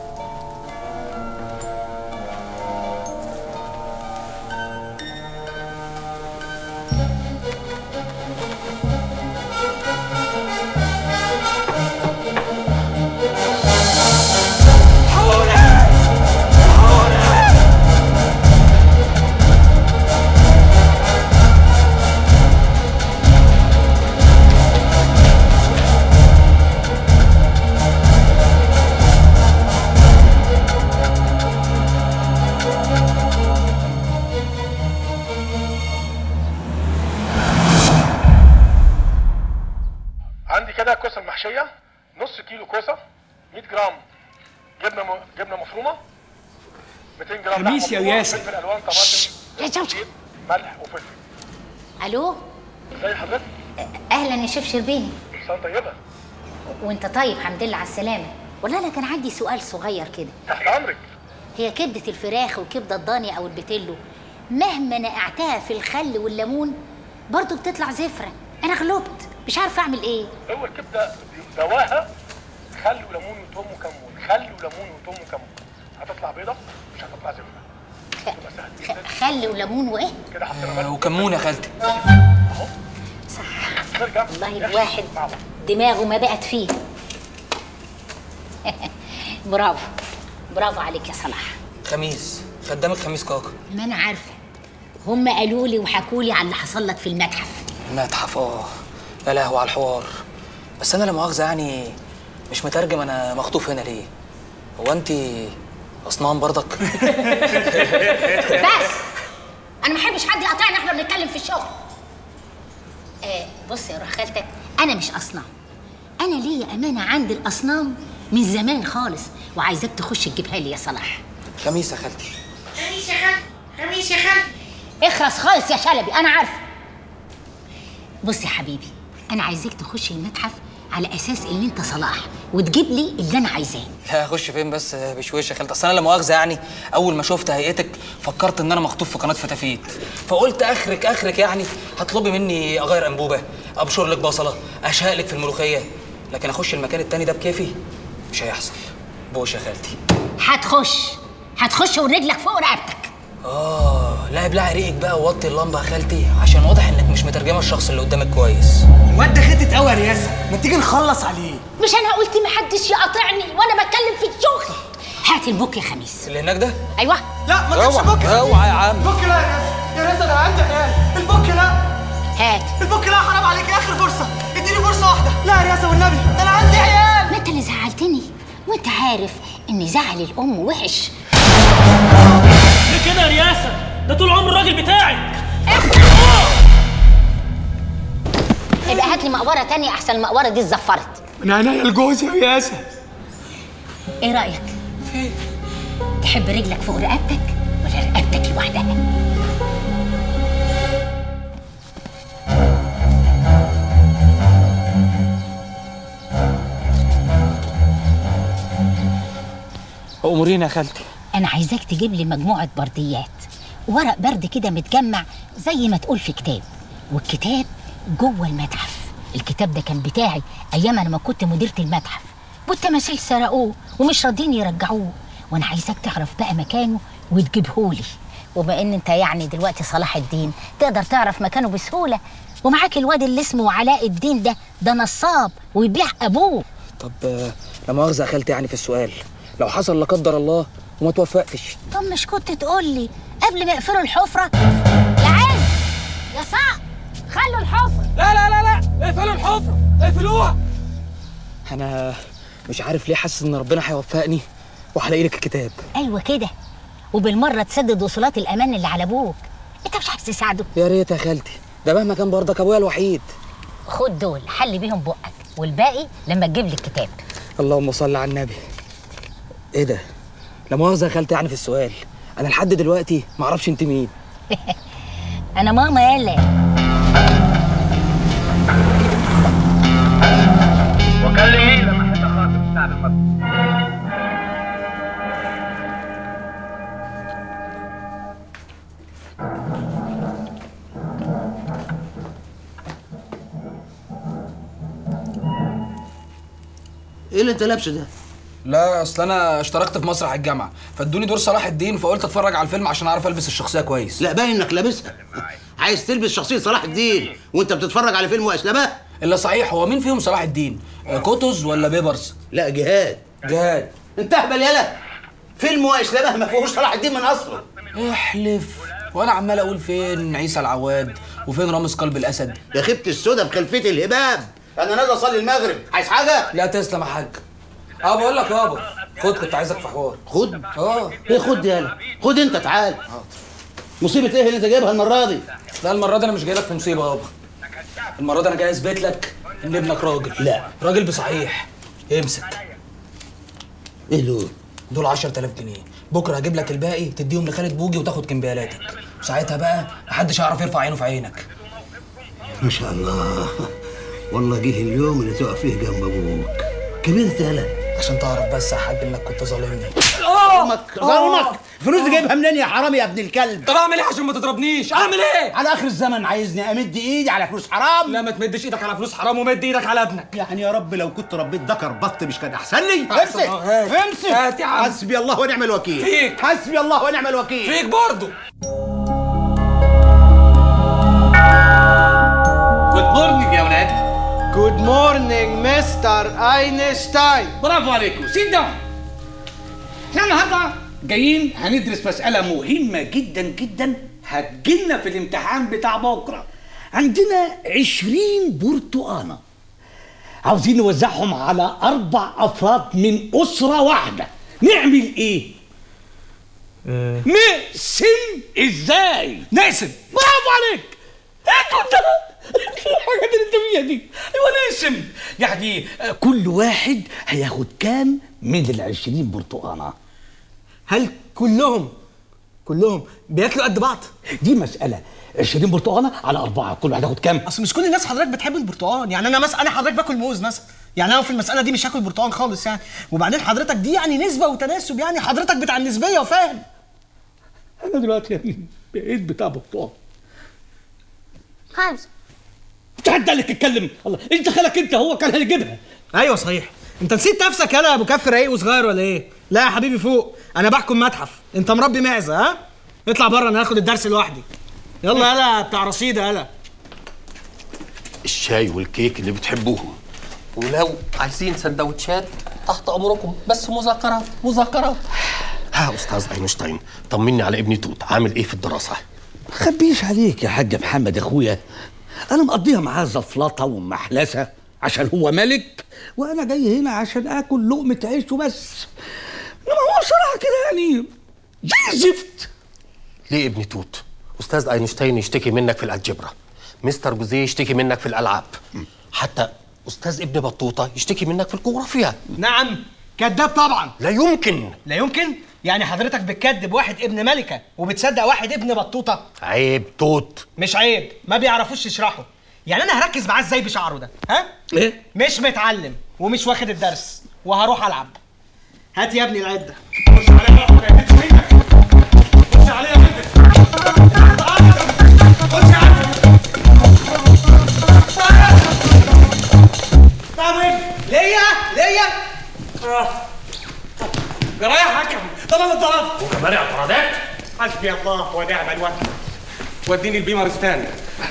عندي كده كوسه محشيه نص كيلو كوسه 100 جرام جبنه م... جبنه مفرومه 200 جرام خميس لحمة يا مفرومة، ياسر. فلفل الوان طماطم يا شوشو. زيت، ملح وفلفل الو ازي حضرتك اهلا يا شيف شربيني انسان طيبه وانت طيب الحمد لله على السلامه والله انا كان عندي سؤال صغير كده تحت امرك هي كبده الفراخ وكبده الضاني او البتلو مهما نقعتها في الخل والليمون برضو بتطلع زفره انا غلبت مش عارفه اعمل ايه هو الكبده دواها خل وليمون وتوم وكمون خل وليمون وتوم وكمون هتطلع بيضه مش هتطلع زفره تبقى سهل جدا خل وليمون وايه كده حطينا آه، وكمون يا خالتي نرجع والله الواحد دماغه ما بقت فيه برافو برافو عليك يا صلاح خميس خدامك خميس كاكا ما انا عارفه هم قالوا لي وحكوا لي على اللي حصل لك في المتحف متحف اه يا لهوي على الحوار بس انا لا مؤاخذه يعني مش مترجم انا مخطوف هنا ليه هو انت اصنام برضك بس انا ما احبش حد يقاطعنا احنا بنتكلم في الشغل آه بص يا روح خالتك انا مش اصنام انا ليا امانه عند الاصنام من زمان خالص وعايزاك تخش تجيبها لي يا صلاح خميس يا خالتي خميس يا خالتي خميس يا خالتي اخرس خالص يا شلبي انا عارفه بص يا حبيبي انا عايزاك تخش المتحف على اساس ان انت صلاح وتجيب لي اللي انا عايزاه لا اخش فين بس بشويش يا خالتي اصل انا لا مؤاخذه يعني اول ما شفت هيئتك فكرت ان انا مخطوف في قناه فتافيت فقلت اخرك اخرك يعني هتطلبي مني اغير انبوبه ابشر لك بصله اشهق لك في الملوخيه لكن اخش المكان التاني ده بكيفي مش هيحصل بوش يا خالتي هتخش هتخش ورجلك فوق رقبتك اه لا ابلعي ريقك بقى ووطي اللمبه يا خالتي عشان واضح انك مش مترجمه الشخص اللي قدامك كويس الواد ده خدت قوي يا رياسه ما تيجي نخلص عليه مش انا قلت محدش يقاطعني وانا بتكلم في الشغل هات البوك يا خميس اللي هناك ده ايوه لا ما تجيبش اوعى بوك اوعى يا عم البوك لا يا رياسه يا رياسه ده عندي عيال البوك لا هات البوك لا حرام عليك اخر فرصه اديني فرصه واحده لا يا رياسه والنبي ده انا عندي عيال ما انت اللي زعلتني وانت عارف ان زعل الام وحش ليه كده يا رياسه ده طول عمر الراجل بتاعي يبقى هات لي مقبره تانية احسن المقبره دي اتزفرت من عينيا الجوز يا رياسه ايه رايك تحب رجلك فوق رقبتك ولا رقبتك لوحدها امورينا يا خالتي انا عايزاك تجيب لي مجموعه برديات ورق برد كده متجمع زي ما تقول في كتاب والكتاب جوه المتحف الكتاب ده كان بتاعي ايام انا ما كنت مديره المتحف والتماثيل سرقوه ومش راضيين يرجعوه وانا عايزاك تعرف بقى مكانه وتجيبهولي وبما ان انت يعني دلوقتي صلاح الدين تقدر تعرف مكانه بسهوله ومعاك الواد اللي اسمه علاء الدين ده ده نصاب ويبيع ابوه طب آه، لا مؤاخذه يا خالتي يعني في السؤال لو حصل لا قدر الله وما توفقتش طب مش كنت تقول لي قبل ما يقفلوا الحفره يا عز يا صعب خلوا الحفره لا لا لا لا اقفلوا الحفره اقفلوها انا مش عارف ليه حاسس ان ربنا هيوفقني وهلاقي لك الكتاب ايوه كده وبالمره تسدد وصولات الامان اللي على ابوك انت مش عايز تساعده يا ريت يا خالتي ده مهما كان برضك ابويا الوحيد خد دول حل بيهم بقك والباقي لما تجيب لي الكتاب اللهم صل على النبي ايه ده لا مؤاخذه يا خالتي يعني في السؤال انا لحد دلوقتي ما اعرفش انت مين انا ماما يالا وكلم مين لما حد خاطب بتاع المطبخ ايه اللي انت لابسه ده؟ لا اصل انا اشتركت في مسرح الجامعه فادوني دور صلاح الدين فقلت اتفرج على الفيلم عشان اعرف البس الشخصيه كويس لا باين انك لابسها عايز تلبس شخصيه صلاح الدين وانت بتتفرج على فيلم واسلامه الا صحيح هو مين فيهم صلاح الدين آه، كوتوز ولا بيبرز لا جهاد جهاد انت اهبل يالا فيلم واسلامه ما فيهوش صلاح الدين من اصله احلف وانا عمال اقول فين عيسى العواد وفين رامز قلب الاسد يا خيبه السودا في خلفيه الهباب انا نازل اصلي المغرب عايز حاجه لا تسلم يا حاج اه بقول لك يابا خد كنت عايزك في حوار خد اه ايه خد يالا خد انت تعال مصيبه ايه اللي انت جايبها المره دي لا المره دي انا مش جاي لك في مصيبه يابا المره دي انا جاي اثبت لك ان ابنك راجل لا راجل بصحيح امسك ايه دول دول 10000 جنيه بكره هجيب لك الباقي تديهم لخالد بوجي وتاخد كمبيالاتك ساعتها بقى محدش هيعرف يرفع عينه في عينك ما شاء الله والله جه اليوم اللي تقف فيه جنب ابوك كبرت يالا عشان تعرف بس يا حاج انك كنت ظالمني ظلمك ظلمك الفلوس دي جايبها منين يا حرامي يا ابن الكلب طب اعمل ايه عشان ما تضربنيش اعمل ايه على اخر الزمن عايزني امد ايدي على فلوس حرام لا ما تمدش ايدك على فلوس حرام ومد ايدك على ابنك يعني يا رب لو كنت ربيت ذكر بط مش كان احسن لي أحسن، امسك آه، هات. امسك هات يا عم. حسبي الله ونعم الوكيل فيك. حسبي الله ونعم الوكيل فيك برضه جود مورنينج يا ولاد جود مورنينج مستر اينشتاين برافو عليكم سيت داون احنا النهارده جايين هندرس مسألة مهمة جدا جدا هتجيلنا في الامتحان بتاع بكرة عندنا عشرين برتقانة عاوزين نوزعهم على أربع أفراد من أسرة واحدة نعمل إيه؟ نقسم إزاي؟ نقسم برافو عليك انتوا انت الحاجات اللي انت فيها دي ايوه نقسم يعني آه، كل واحد هياخد كام من العشرين برتقانة هل كلهم كلهم بياكلوا قد بعض دي مسألة 20 برتقانة على أربعة كل واحد ياخد كام؟ اصل مش كل الناس حضرتك بتحب البرتقال يعني انا مثلا انا حضرتك باكل موز مثلا يعني انا في المساله دي مش هاكل برتقال خالص يعني وبعدين حضرتك دي يعني نسبه وتناسب يعني حضرتك بتاع النسبيه وفاهم أنا دلوقتي يعني بقيت بتاع برتقال خمسة أنت حد قال لك تتكلم الله أنت خالك أنت هو كان هيجيبها ايوه صحيح انت نسيت نفسك يالا يا ابو كف رقيق وصغير ولا ايه لا يا حبيبي فوق انا بحكم متحف انت مربي معزه ها اطلع بره انا هاخد الدرس لوحدي يلا يلا بتاع رشيد يلا الشاي والكيك اللي بتحبوهم ولو عايزين سندوتشات تحت امركم بس مذاكرات مذاكرات ها استاذ اينشتاين طمني على ابني توت عامل ايه في الدراسه خبيش عليك يا حاج محمد اخويا انا مقضيها معاه زفلطه ومحلسه عشان هو ملك وانا جاي هنا عشان اكل لقمه عيش وبس انما هو بصراحه كده يعني زي الزفت ليه ابني توت استاذ اينشتاين يشتكي منك في الالجبرا مستر جوزيه يشتكي منك في الالعاب حتى استاذ ابن بطوطه يشتكي منك في الجغرافيا نعم كذاب طبعا لا يمكن لا يمكن يعني حضرتك بتكذب واحد ابن ملكه وبتصدق واحد ابن بطوطه عيب توت مش عيب ما بيعرفوش يشرحوا يعني انا هركز معاه ازاي بشعره ده ها ايه مش متعلم ومش واخد الدرس وهروح العب هات يا ابني العده خش عليا يا بنت ليا ليا جرايه يا حكم ده انا اللي اتضربت وكمان اعتراضات حسبي الله ونعم الوكيل وديني البيمر الثاني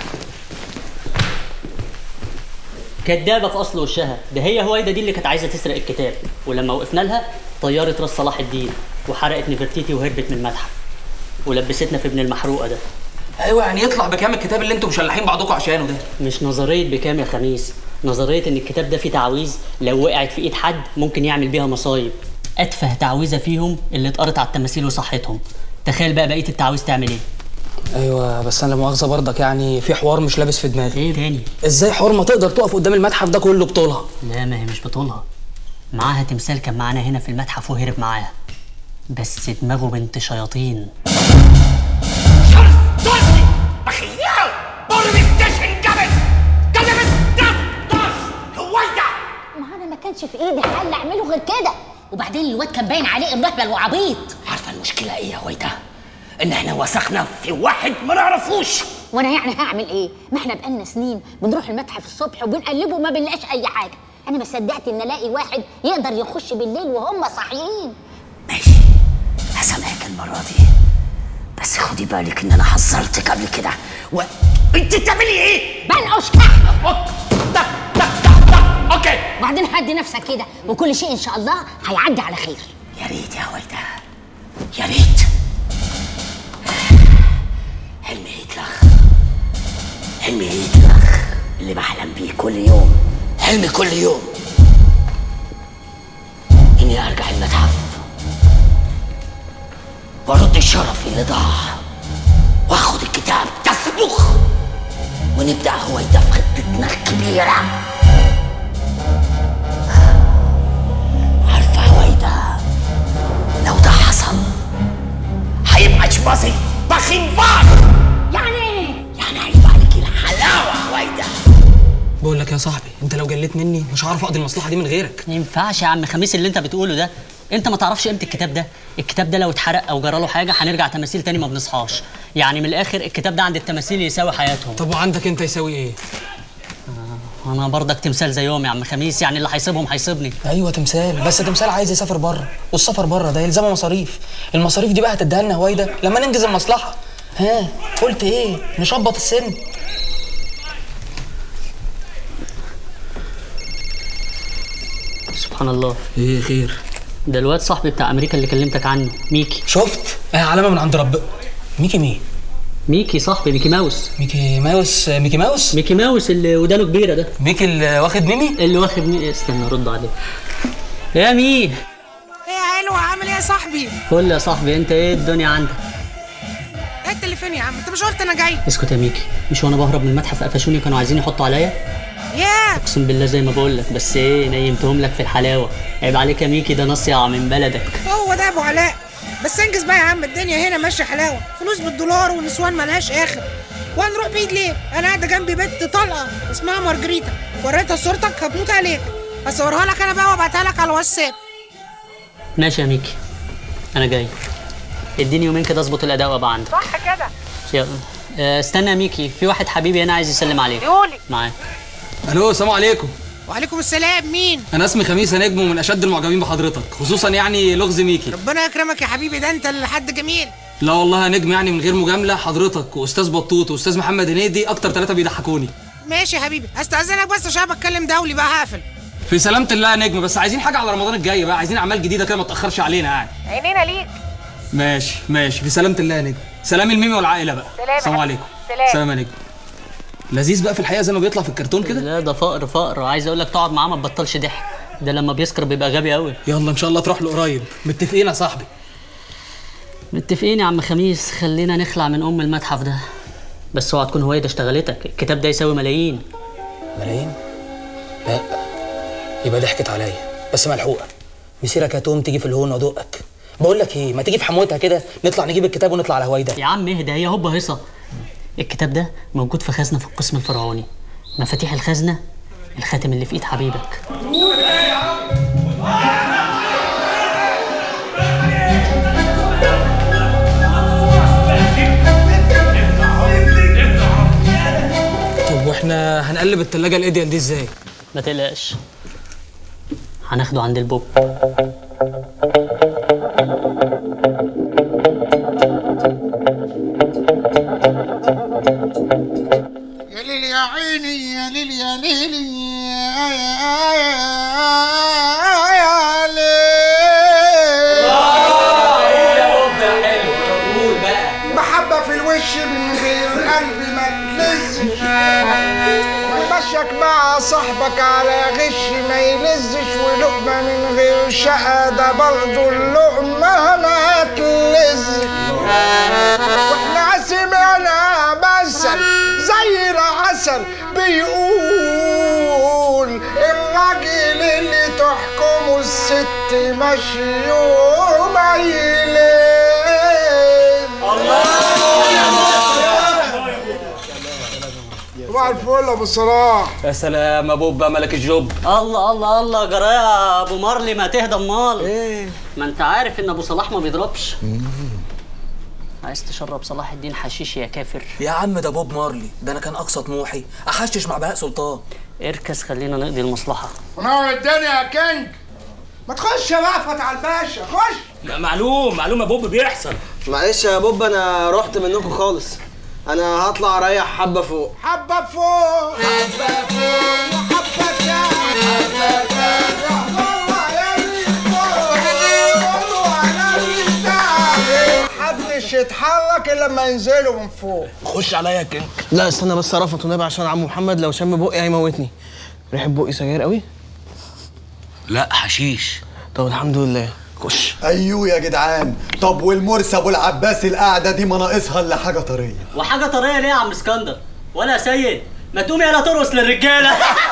كدابه في اصل وشها ده هي هويدا دي اللي كانت عايزه تسرق الكتاب ولما وقفنا لها طيرت راس صلاح الدين وحرقت نفرتيتي وهربت من المتحف ولبستنا في ابن المحروقه ده ايوه يعني يطلع بكام الكتاب اللي انتوا مشلحين بعضكم عشانه ده مش نظريه بكام يا خميس نظريه ان الكتاب ده فيه تعاويذ لو وقعت في ايد حد ممكن يعمل بيها مصايب اتفه تعويذه فيهم اللي اتقرت على التماثيل وصحتهم تخيل بقى بقيه التعاويذ تعمل ايه ايوه بس انا لا مؤاخذه برضك يعني في حوار مش لابس في دماغي ايه تاني ازاي حوار ما تقدر تقف قدام المتحف ده كله بطولها لا ما هي مش بطولها معاها تمثال كان معانا هنا في المتحف وهرب معاها بس دماغه بنت شياطين ما انا ما كانش في ايدي حل اعمله غير كده وبعدين الواد كان باين عليه انه اهبل وعبيط عارفه المشكله ايه يا هويدا ان احنا وثقنا في واحد ما نعرفوش وانا يعني هعمل ايه ما احنا بقالنا سنين بنروح المتحف الصبح وبنقلبه وما بنلاقيش اي حاجه انا ما صدقت ان الاقي واحد يقدر يخش بالليل وهم صاحيين هسامحك المره دي بس خدي بالك ان انا حذرتك قبل كده و... انت بتعملي ايه بنقش كحك اوكي وبعدين هدي نفسك كده وكل شيء ان شاء الله هيعدي على خير يا ريت يا هويدا يا ريت حلم هتلر حلم هتلر اللي بحلم بيه كل يوم حلمي كل يوم اني ارجع المتحف وارد الشرف اللي ضاع واخد الكتاب تصبخ ونبدا هويدا في خطتنا الكبيره عارفه هويدا لو ده حصل هيبقى شبازي بخين فار يعني ايه يعني هيبقى عليك الحلاوه هويدا بقول لك يا صاحبي انت لو جليت مني مش هعرف اقضي المصلحه دي من غيرك ما ينفعش يا عم خميس اللي انت بتقوله ده انت ما تعرفش قيمه الكتاب ده الكتاب ده لو اتحرق او جرى له حاجه هنرجع تماثيل تاني ما بنصحاش يعني من الاخر الكتاب ده عند التماثيل يساوي حياتهم طب وعندك انت يساوي ايه انا برضك تمثال زيهم يا عم خميس يعني اللي هيسيبهم هيسيبني ايوه تمثال بس تمثال عايز يسافر بره والسفر بره ده يلزمه مصاريف المصاريف دي بقى هتديها لنا هويدا لما ننجز المصلحه ها قلت ايه نشبط السن سبحان الله ايه خير ده الواد صاحبي بتاع امريكا اللي كلمتك عنه ميكي شفت اه علامه من عند ربنا ميكي مين ميكي صاحبي ميكي ماوس ميكي ماوس ميكي ماوس ميكي ماوس اللي ودانه كبيره ده ميكي اللي واخد ميمي اللي واخد ميمي استنى ارد عليه يا مي ايه يا حلو عامل ايه يا صاحبي؟ قول لي يا صاحبي انت ايه الدنيا عندك انت اللي فين يا عم؟ انت مش قلت انا جاي؟ اسكت يا ميكي مش وانا بهرب من المتحف قفشوني كانوا عايزين يحطوا عليا ياه اقسم بالله زي ما بقول لك بس ايه نيمتهم لك في الحلاوه عيب عليك يا ميكي ده نصيع من بلدك هو ده ابو علاء بس انجز بقى يا عم الدنيا هنا ماشيه حلاوه فلوس بالدولار والنسوان ملهاش اخر وهنروح بعيد ليه؟ انا قاعده جنبي بنت طلقه اسمها مارجريتا وريتها صورتك هتموت عليك هصورها لك انا بقى وابعتها لك على الواتساب ماشي يا ميكي انا جاي اديني يومين كده اظبط الاداء وابقى عندك صح كده يلا آه، استنى يا ميكي في واحد حبيبي هنا عايز يسلم عليك يقولي معاك الو السلام عليكم وعليكم السلام مين؟ انا اسمي خميس نجم ومن اشد المعجبين بحضرتك خصوصا يعني لغز ميكي ربنا يكرمك يا حبيبي ده انت اللي حد جميل لا والله يا نجم يعني من غير مجامله حضرتك واستاذ بطوط واستاذ محمد هنيدي اكتر ثلاثه بيضحكوني ماشي يا حبيبي استاذنك بس عشان بتكلم دولي بقى هقفل في سلامه الله يا نجم بس عايزين حاجه على رمضان الجاي بقى عايزين اعمال جديده كده ما تاخرش علينا يعني عينينا ليك ماشي ماشي في سلامه الله يا نجم سلام الميمي والعائله بقى سلام يا السلام حبيبي. عليكم سلام. سلام يا نجم لذيذ بقى في الحقيقه زي ما بيطلع في الكرتون كده لا ده فقر فقر عايز اقول لك تقعد معاه ما تبطلش ضحك ده لما بيسكر بيبقى غبي قوي يلا ان شاء الله تروح له قريب متفقين يا صاحبي متفقين يا عم خميس خلينا نخلع من ام المتحف ده بس اوعى تكون هوايه اشتغلتك الكتاب ده يساوي ملايين ملايين لا يبقى ضحكت عليا بس ملحوقه مسيرك هتقوم تيجي في الهون وادقك بقول لك ايه ما تيجي في حموتها كده نطلع نجيب الكتاب ونطلع على هويدا يا عم اهدى هي هوبا هيصه الكتاب ده موجود في خزنه في القسم الفرعوني مفاتيح الخزنه الخاتم اللي في ايد حبيبك طب واحنا هنقلب التلاجة الايديال دي ازاي ما تقلقش هناخده عند البوب يا ليل يا عيني يا ليل يا ليل يا يا يا يا ليل محبة في الوش من غير قلب ما تلزش ومشيك مع صاحبك على غش ما يلزش ولقمة من غير شقة ده برضه اللقمة ما تلزش واحنا سمعنا مثل زي العسل بيقول الراجل اللي تحكمه الست ماشي يوم صباح الفل يا ابو صلاح يا سلام يا بوب بقى ملك الجوب الله الله الله جرى يا ابو مارلي ما تهدى امال ايه ما انت عارف ان ابو صلاح ما بيضربش عايز تشرب صلاح الدين حشيش يا كافر يا عم ده بوب مارلي ده انا كان اقصى طموحي احشش مع بهاء سلطان اركز خلينا نقضي المصلحه منور الدنيا يا كينج ما تخش يا رأفت على الباشا خش لا معلوم معلوم يا بوب بيحصل معلش يا بوب انا رحت منكم خالص انا هطلع اريح حبه فوق حبة فوق حبة فوق وحبة تحت حبة تحت والله يا ريت فوق وعلى ريت تحت محدش يتحرك الا لما ينزلوا من فوق خش عليا يا كينج لا استنى بس رفض والنبي عشان عمو محمد لو شم بقي هيموتني ريحه بقي سجاير قوي لا حشيش طب الحمد لله خش ايوه يا جدعان طب والمرسي ابو العباس القعده دي ما ناقصها الا حاجه طريه وحاجه طريه ليه يا عم اسكندر ولا يا سيد ما تقوم يلا ترقص للرجاله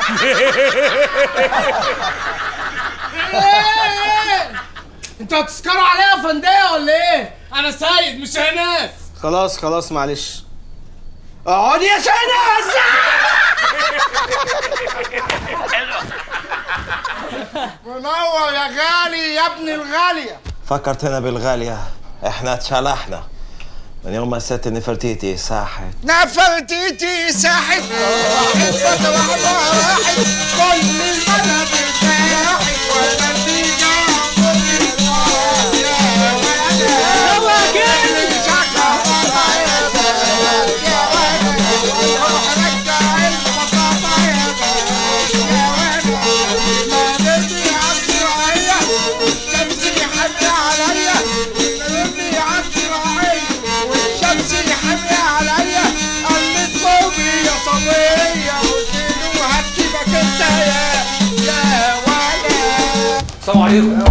انتوا هتسكروا عليا فندقه ولا ايه؟ انا سيد مش هناس خلاص خلاص معلش اقعد يا شناس منور يا غالي يا ابن الغالية فكرتنا بالغالية احنا اتشلحنا من يوم ما ست نفرتيتي ساحت نفرتيتي ساحت فترة واحدة راحت كل البلد ارتاحت والنتيجة والشمس اللي حامية عليا قلت قومي يا صبية قلت له هتسيبك انت يا يا ولد السلام عليكم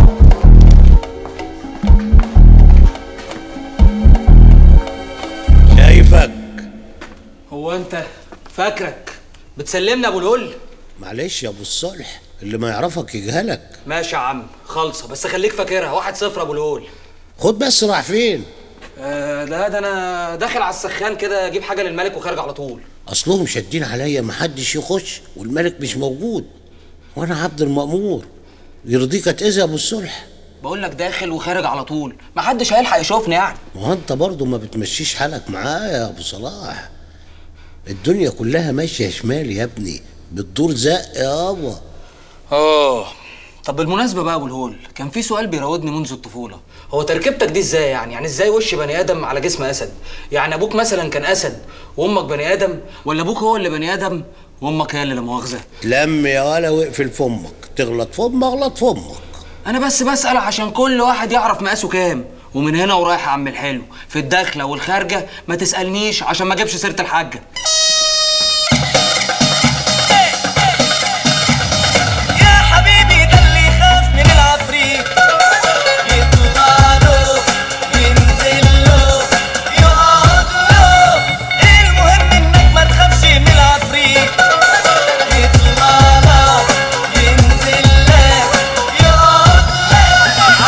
شايفك هو انت فاكرك بتسلمنا ابو الهول معلش يا ابو الصالح اللي ما يعرفك يجهلك ماشي يا عم خالصه بس خليك فاكرها واحد صفر ابو الهول خد بس راح فين آه لا ده انا داخل على السخان كده اجيب حاجه للملك وخارج على طول اصلهم شادين عليا محدش يخش والملك مش موجود وانا عبد المأمور يرضيك اتأذى يا ابو الصلح بقول لك داخل وخارج على طول محدش هيلحق يشوفني يعني ما هو انت برضه ما بتمشيش حالك معايا يا ابو صلاح الدنيا كلها ماشيه شمال يا ابني بتدور زق يابا اه طب بالمناسبة بقى يا ابو الهول كان في سؤال بيراودني منذ الطفولة هو تركيبتك دي ازاي يعني يعني ازاي وش بني ادم على جسم اسد يعني ابوك مثلا كان اسد وامك بني ادم ولا ابوك هو اللي بني ادم وامك هي اللي لا مؤاخذة لم يا ولا واقفل فمك تغلط فم اغلط فمك انا بس بسأل عشان كل واحد يعرف مقاسه كام ومن هنا ورايح يا عم الحلو في الداخلة والخارجة ما تسألنيش عشان ما اجيبش سيرة الحاجة يا حبيبي ده اللي يخاف من العفريت يطلع له ينزل له يقعد له المهم انك ما تخافش من العفريت يطلع له ينزل له يقعد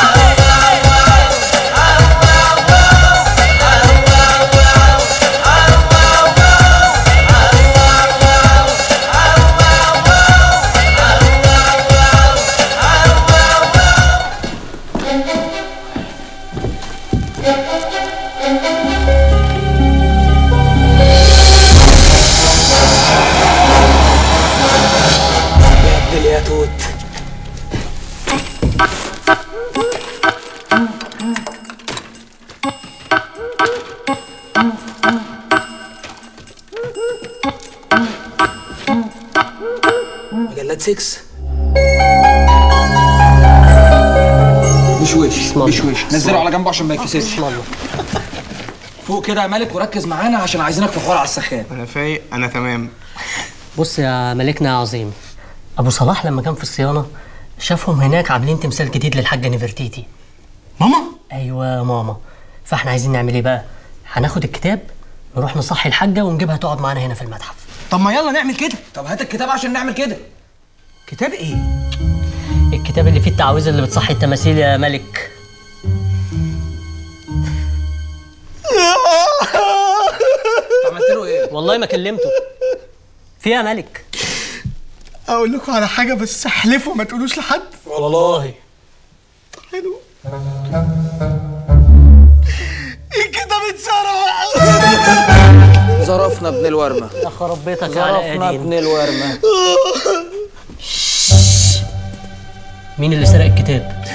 يا ابن الياتوت مجلات 6 بشويش بشويش نزله على جنبه عشان ما يتكسرش فوق كده يا مالك وركز معانا عشان عايزينك في حوار على السخان انا فايق انا تمام بص يا ملكنا يا عظيم ابو صلاح لما كان في الصيانه شافهم هناك عاملين تمثال جديد للحاجه نفرتيتي ماما ايوه ماما فاحنا عايزين نعمل ايه بقى هناخد الكتاب نروح نصحي الحاجه ونجيبها تقعد معانا هنا في المتحف طب ما يلا نعمل كده طب هات الكتاب عشان نعمل كده كتاب ايه الكتاب اللي فيه التعاويذ اللي بتصحي التماثيل يا ملك عملت له ايه والله ما كلمته فيها ملك اقول لكم على حاجه بس احلفوا ما تقولوش لحد والله حلو الكتاب اتسرق ظرفنا ابن الورمه يا خرب بيتك يا علاء ظرفنا قديم ابن الورمه مين اللي سرق الكتاب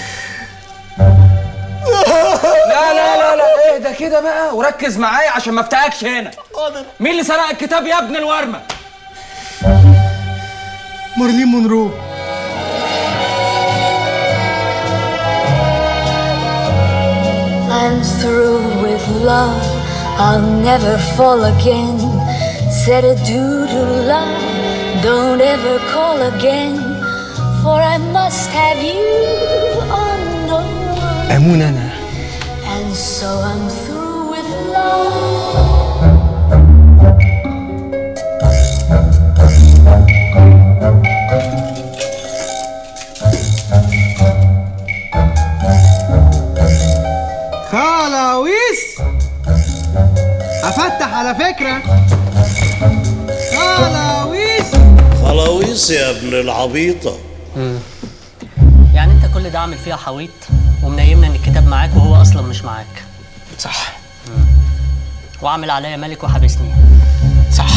لا لا لا لا اهدى كده بقى وركز معايا عشان ما افتقكش هنا مين اللي سرق الكتاب يا ابن الورمه مارلين مونرو I'm through with love, I'll never fall again. Said adieu to love, don't ever call again. For I must have you on no one. امون انا And so I'm through with love. خلاويص افتح على فكره خلاويص خلاويص يا ابن العبيطة مم. يعني انت كل ده عامل فيها حويط ومنيمنا ان الكتاب معاك وهو اصلا مش معاك صح وعامل عليا ملك وحابسني صح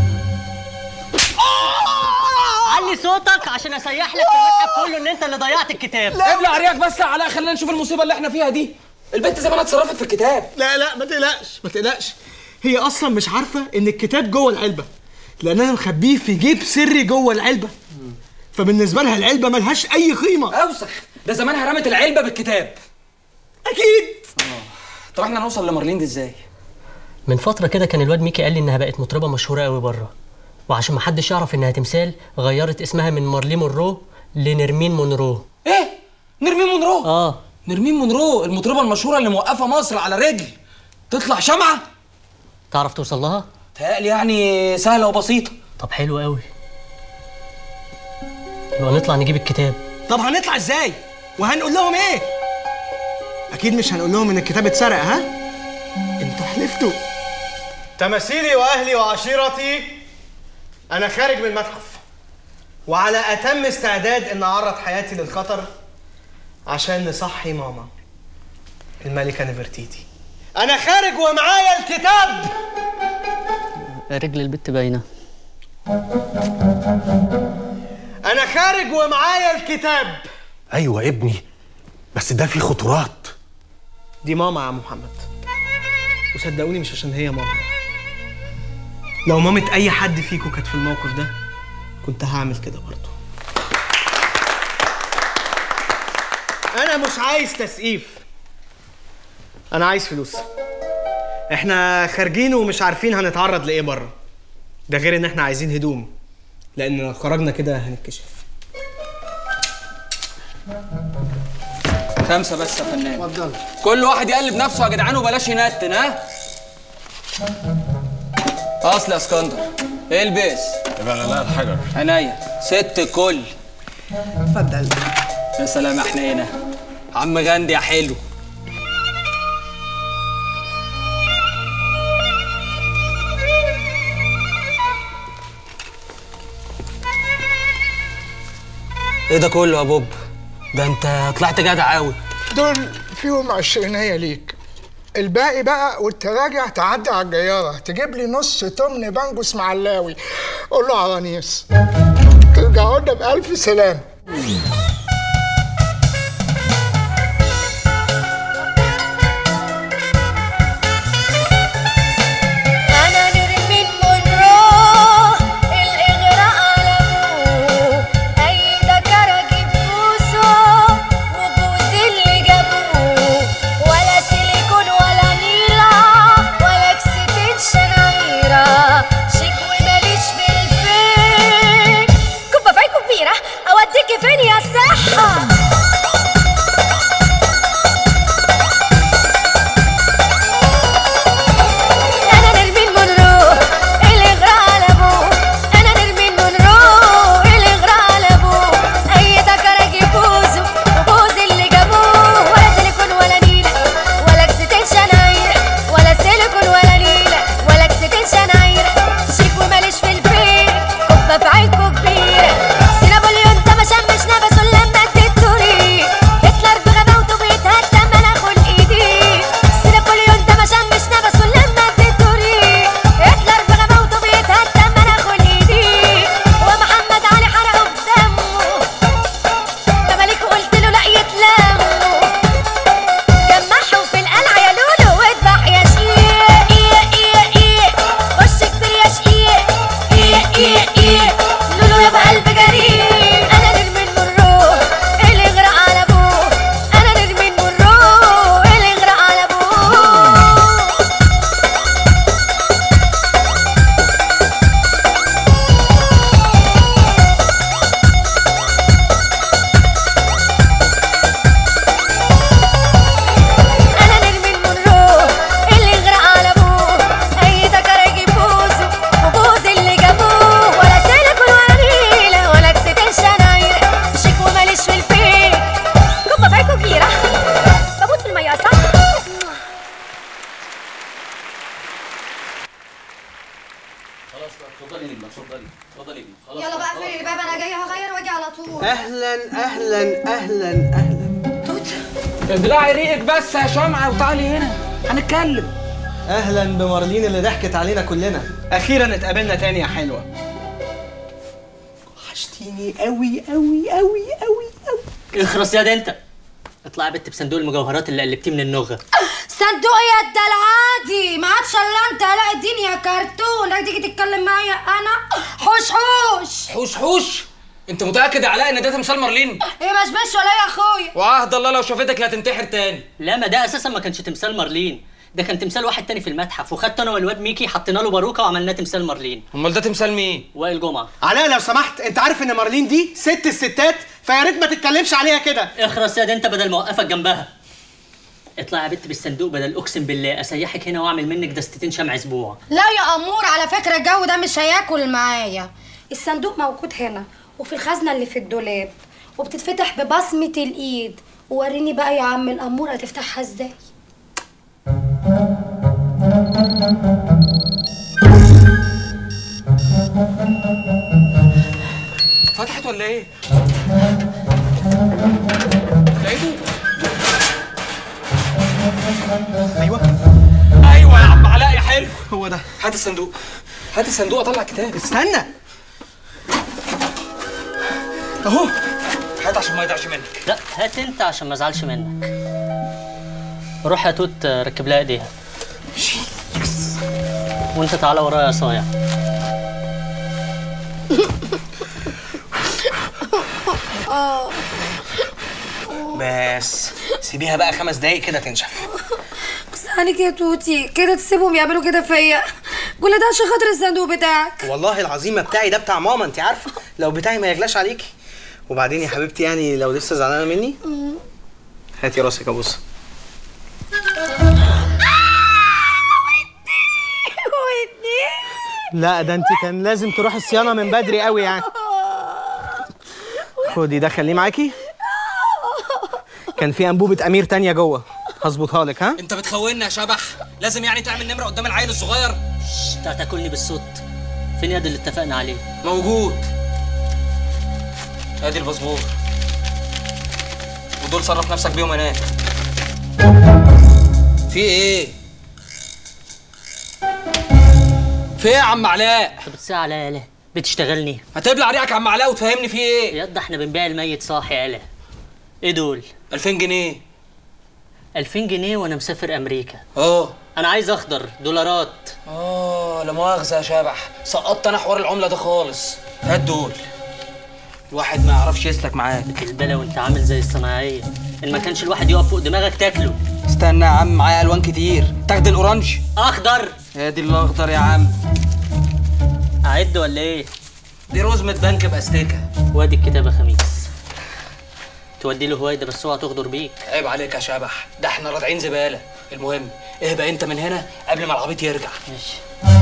علي صوتك عشان اسيح لك في المتحف كله ان انت اللي ضيعت الكتاب ابلع ريقك بس يا علاء خلينا نشوف المصيبه اللي احنا فيها دي البنت زمانها اتصرفت في الكتاب لا لا ما تقلقش ما تقلقش هي اصلا مش عارفه ان الكتاب جوه العلبه لان انا مخبيه في جيب سري جوه العلبه فبالنسبه لها العلبه ملهاش اي قيمه اوسخ ده زمانها رمت العلبه بالكتاب اكيد طب احنا هنوصل لمارلين دي ازاي من فتره كده كان الواد ميكي قال لي انها بقت مطربه مشهوره قوي بره وعشان محدش يعرف انها تمثال غيرت اسمها من مارلي مونرو لنرمين مونرو ايه نرمين مونرو اه نرمين مونرو المطربه المشهوره اللي موقفه مصر على رجل تطلع شمعه تعرف توصل لها تهيألي يعني سهله وبسيطه طب حلو قوي يبقى نطلع نجيب الكتاب طب هنطلع ازاي وهنقول لهم ايه اكيد مش هنقول لهم ان الكتاب اتسرق ها انتوا حلفتوا تماثيلي واهلي وعشيرتي انا خارج من المتحف وعلى اتم استعداد ان اعرض حياتي للخطر عشان نصحي ماما الملكه نفرتيتي انا خارج ومعايا الكتاب رجل البت باينه انا خارج ومعايا الكتاب ايوه ابني بس ده فيه خطورات دي ماما يا محمد وصدقوني مش عشان هي ماما لو مامة أي حد فيكم كانت في الموقف ده كنت هعمل كده برضه أنا مش عايز تسقيف أنا عايز فلوس إحنا خارجين ومش عارفين هنتعرض لإيه بره ده غير إن إحنا عايزين هدوم لأن لو خرجنا كده هنتكشف خمسه بس يا فنان اتفضل كل واحد يقلب نفسه يا جدعان وبلاش ينتن ها اصل يا اسكندر البس يبقى غلاء الحجر عينيا ست الكل اتفضل يا سلام يا حنينه عم غندي يا حلو ايه ده كله يا بوب ده انت طلعت جدع قوي دول فيهم عشرينية ليك الباقي بقى وانت راجع تعدي على الجيارة تجيب لي نص تمن بانجوس معلاوي قول له عرانيس ترجعوا لنا بألف سلام أنا نرمين مونرو الإغراء على أبوه أي ذكر أجيب بوسه وبوس اللي جابوه ولا سيليكون ولا نيلة ولا اكستنشن عيرة شيك وماليش في الفيك كوبا فايكو كبيرة أوديك خلاص اتفضلي نجمة اتفضلي اتفضلي خلاص يلا بقى اقفلي الباب انا جايه هغير واجي على طول اهلا اهلا اهلا اهلا ابلعي ريقك بس يا شمعة وتعالي هنا هنتكلم اهلا بمارلين اللي ضحكت علينا كلنا اخيرا اتقابلنا تاني يا حلوه وحشتيني قوي قوي قوي قوي قوي اخرس يا ده انت اطلعي يا بت بصندوق المجوهرات اللي قلبتيه من النغه صندوق يا الدلعادي ما عادش الا انت لا الدنيا كرتون لا تيجي تتكلم معايا انا حوش حوش حوش حوش انت متاكد يا علاء ان ده تمثال مارلين ايه مش مش ولا يا اخويا وعهد الله لو شافتك لا تنتحر تاني لا ما ده اساسا ما كانش تمثال مارلين ده كان تمثال واحد تاني في المتحف وخدت انا والواد ميكي حطينا له باروكه وعملناه تمثال مارلين امال ده تمثال مين وائل جمعه علاء لو سمحت انت عارف ان مارلين دي ست الستات فيا ريت ما تتكلمش عليها كده اخرس يا ده انت بدل ما اوقفك جنبها اطلعي يا بت بالصندوق بدل اقسم بالله اسيحك هنا واعمل منك دستتين شمع اسبوع لا يا امور على فكره الجو ده مش هياكل معايا الصندوق موجود هنا وفي الخزنه اللي في الدولاب وبتتفتح ببصمه الايد وريني بقى يا عم الامور هتفتحها ازاي فتحت ولا ايه لقيته ايوه ايوه يا عم علاء يا حلو هو ده هات الصندوق هات الصندوق اطلع كتاب استنى اهو هات عشان ما يضيعش منك لا هات انت عشان ما ازعلش منك روح يا توت ركب لها ايديها وانت تعالى ورايا يا صايع اه بس سيبيها بقى خمس دقايق كده تنشف بس عليك يا توتي كده تسيبهم يعملوا كده فيا كل ده عشان خاطر الصندوق بتاعك والله العظيم ما بتاعي ده بتاع ماما انت عارفه لو بتاعي ما يغلاش عليكي وبعدين يا حبيبتي يعني لو لسه زعلانه مني هاتي راسك ابص لا ده انت كان لازم تروحي الصيانه من بدري قوي يعني خدي ده خليه معاكي كان في انبوبه امير تانية جوه هظبطها لك ها انت بتخوني يا شبح لازم يعني تعمل نمره قدام العيل الصغير انت هتاكلني بالصوت فين يد اللي اتفقنا عليه موجود ادي الباسبور ودول صرف نفسك بيهم هناك في ايه في ايه يا عم علاء انت بتصيع عليا يالا بتشتغلني هتبلع ريقك يا عم علاء وتفهمني في ايه يا ده احنا بنبيع الميت صاحي يالا ايه دول 2000 جنيه 2000 جنيه وانا مسافر امريكا اه انا عايز اخضر دولارات اه لا مؤاخذه يا شبح سقطت انا حوار العمله ده خالص هات دول الواحد ما يعرفش يسلك معاك البلا وانت عامل زي الصناعيه ان ما كانش الواحد يقف فوق دماغك تاكله استنى يا عم معايا الوان كتير تاخد الاورنج اخضر ادي الاخضر يا عم اعد ولا ايه دي رزمه بنك باستيكه وادي الكتابه خميس تودي له هوايده بس اوعى تغدر بيك عيب عليك يا شبح ده احنا رادعين زباله المهم اهبق انت من هنا قبل ما العبيط يرجع ماشي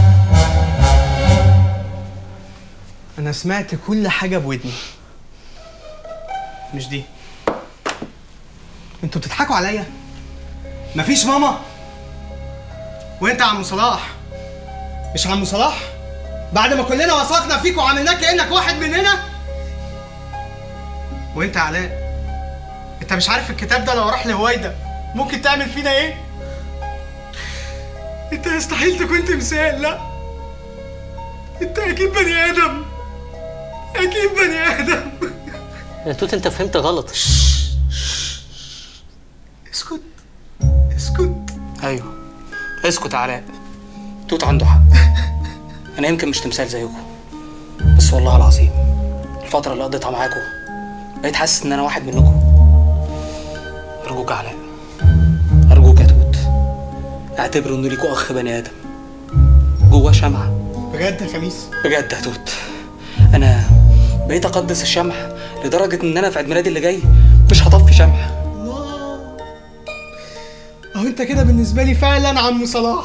انا سمعت كل حاجه بودني مش دي انتوا بتضحكوا عليا مفيش ماما وانت عم صلاح مش عم صلاح بعد ما كلنا وثقنا فيك وعملناك كانك واحد مننا وانت يا علاء انت مش عارف الكتاب ده لو راح لهويدا ممكن تعمل فينا ايه انت يستحيل تكون تمثال لا انت اكيد بني ادم اكيد بني ادم يا توت انت فهمت غلط اسكت اسكت ايوه اسكت يا علاء توت عنده حق انا يمكن مش تمثال زيكم بس والله العظيم الفتره اللي قضيتها معاكم بقيت حاسس ان انا واحد منكم ارجوك يا علاء ارجوك يا توت اعتبروا انه ليكوا اخ بني ادم جواه شمعه بجد يا خميس بجد يا توت انا بقيت اقدس الشمع لدرجه ان انا في عيد ميلادي اللي جاي مش هطفي شمع اهو انت كده بالنسبه لي فعلا عم صلاح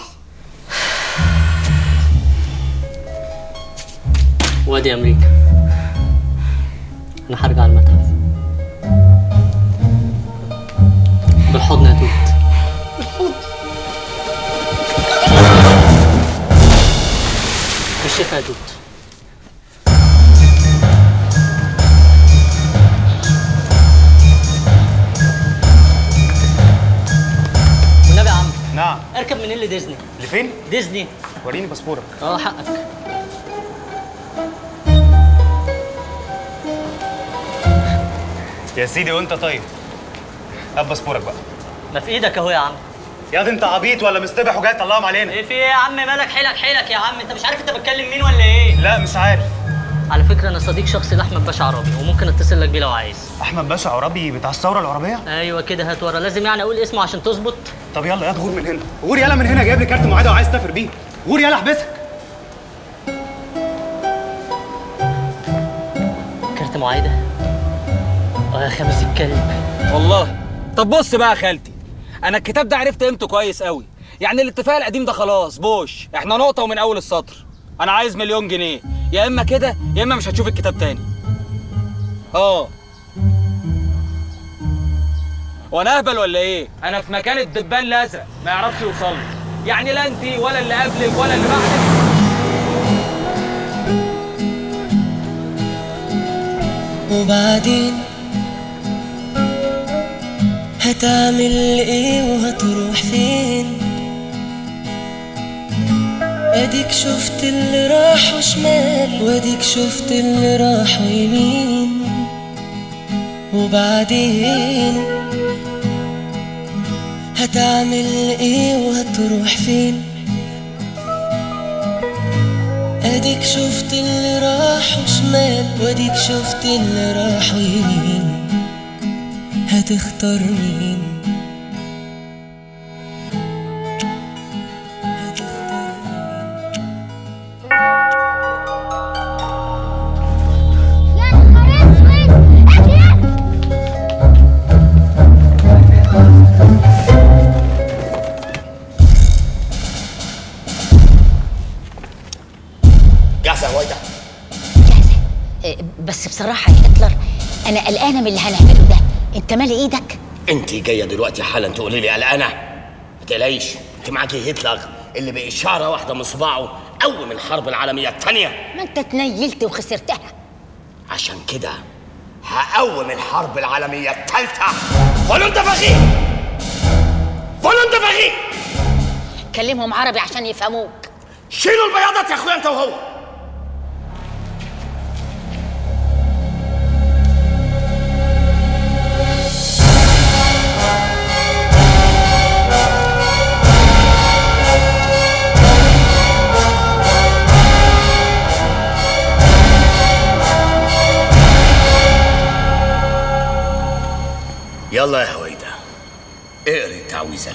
وادي امريكا انا هرجع المتحف بالحضن يا توت الشفا هاتها يا توت والنبي يا عم نعم اركب من اللي ديزني لفين؟ ديزني وريني باسبورك اه حقك يا سيدي وانت طيب هات باسبورك بقى ما في ايدك اهو يا عم يا دي انت عبيط ولا مستبح وجاي تطلعهم علينا ايه في ايه يا عم مالك حيلك حيلك يا عم انت مش عارف انت بتكلم مين ولا ايه لا مش عارف على فكره انا صديق شخصي لاحمد باشا عربي وممكن اتصل لك بيه لو عايز احمد باشا عربي بتاع الثوره العربيه ايوه كده هات ورا لازم يعني اقول اسمه عشان تظبط طب يلا يا غور من هنا غور يلا من هنا جايب لي كارت معاده وعايز تسافر بيه غور يلا احبسك كارت معايده اه يا خامس الكلب والله طب بص بقى يا خالتي انا الكتاب ده عرفت قيمته كويس قوي يعني الاتفاق القديم ده خلاص بوش احنا نقطه ومن اول السطر انا عايز مليون جنيه يا اما كده يا اما مش هتشوف الكتاب تاني اه وانا اهبل ولا ايه انا في مكان الدبان الازرق ما يعرفش يوصل لي. يعني لا انت ولا اللي قبلك ولا اللي بعدك وبعدين هتعمل ايه وهتروح فين اديك شفت اللي راحوا شمال واديك شفت اللي راحوا يمين وبعدين هتعمل ايه وهتروح فين اديك شفت اللي راحوا شمال واديك شفت اللي راحوا يمين هتختار مين جاهزه يا هويدا إيه، بس بصراحة يا هتلر أنا قلقانة من اللي هنعمله ده أنت مالي إيدك؟ انت جايه دلوقتي حالا تقولي لي قلقانه ما تقلقيش انت معاكي هتلر اللي باشاره واحده من صباعه قوم الحرب العالميه الثانيه ما أنت اتنيلت وخسرتها عشان كده هقوم الحرب العالميه الثالثه فلو انت فخير فلو انت فخير كلمهم عربي عشان يفهموك شيلوا البياضات يا اخويا انت وهو يلا يا هويدا اقري التعويذه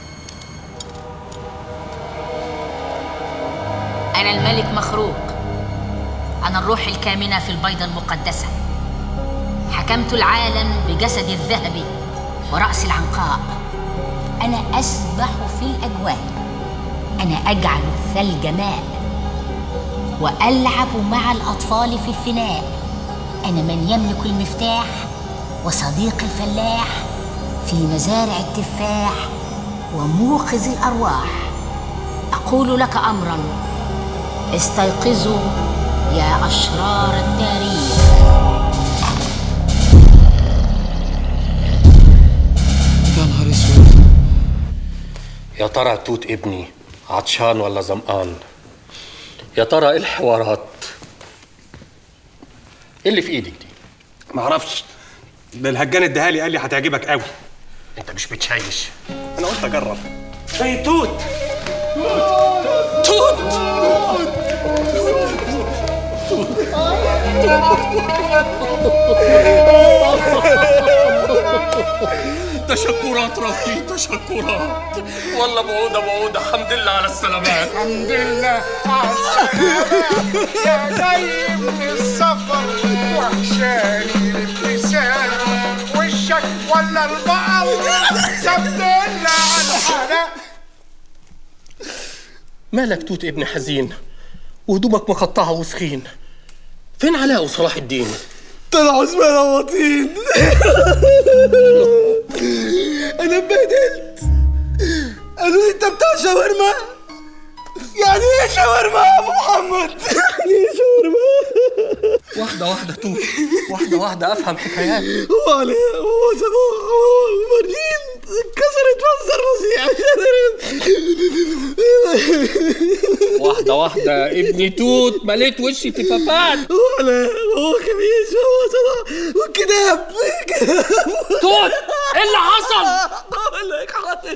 أنا الملك مخروق أنا الروح الكامنة في البيضة المقدسة حكمت العالم بجسدي الذهبي ورأسي العنقاء أنا أسبح في الأجواء أنا أجعل الثلج ماء وألعب مع الأطفال في الفناء أنا من يملك المفتاح وصديق الفلاح في مزارع التفاح وموقظ الأرواح أقول لك أمرا استيقظوا يا أشرار التاريخ يا نهار اسود يا ترى توت ابني عطشان ولا ظمآن يا ترى ايه الحوارات ايه اللي في ايدك دي معرفش ده الهجان اداها لي قال لي هتعجبك قوي انت مش بتشيش انا قلت اجرب زي توت توت تشكرات ربي تشكرات والله بعودة بعودة الحمد لله على السلامات الحمد لله على السلامة يا جاي من السفر وحشاني الابتسامة وشك ولا البقر سبت لنا على الحنان مالك توت ابني حزين وهدومك مقطعة وسخين فين علاء وصلاح الدين طلعوا زملاوطين انا اتبهدلت قالوا لي انت بتاع شاورما يعني ايه شاورما يا ابو محمد واحدة واحدة توت واحدة واحدة أفهم حكايات ولا هو صباح مريم اتكسرت مصدر رصيع واحدة واحدة ابني توت مليت وشي تفافات ولا هو خميس هو صباح والكتاب توت ايه اللي حصل؟ اقول لك حاضر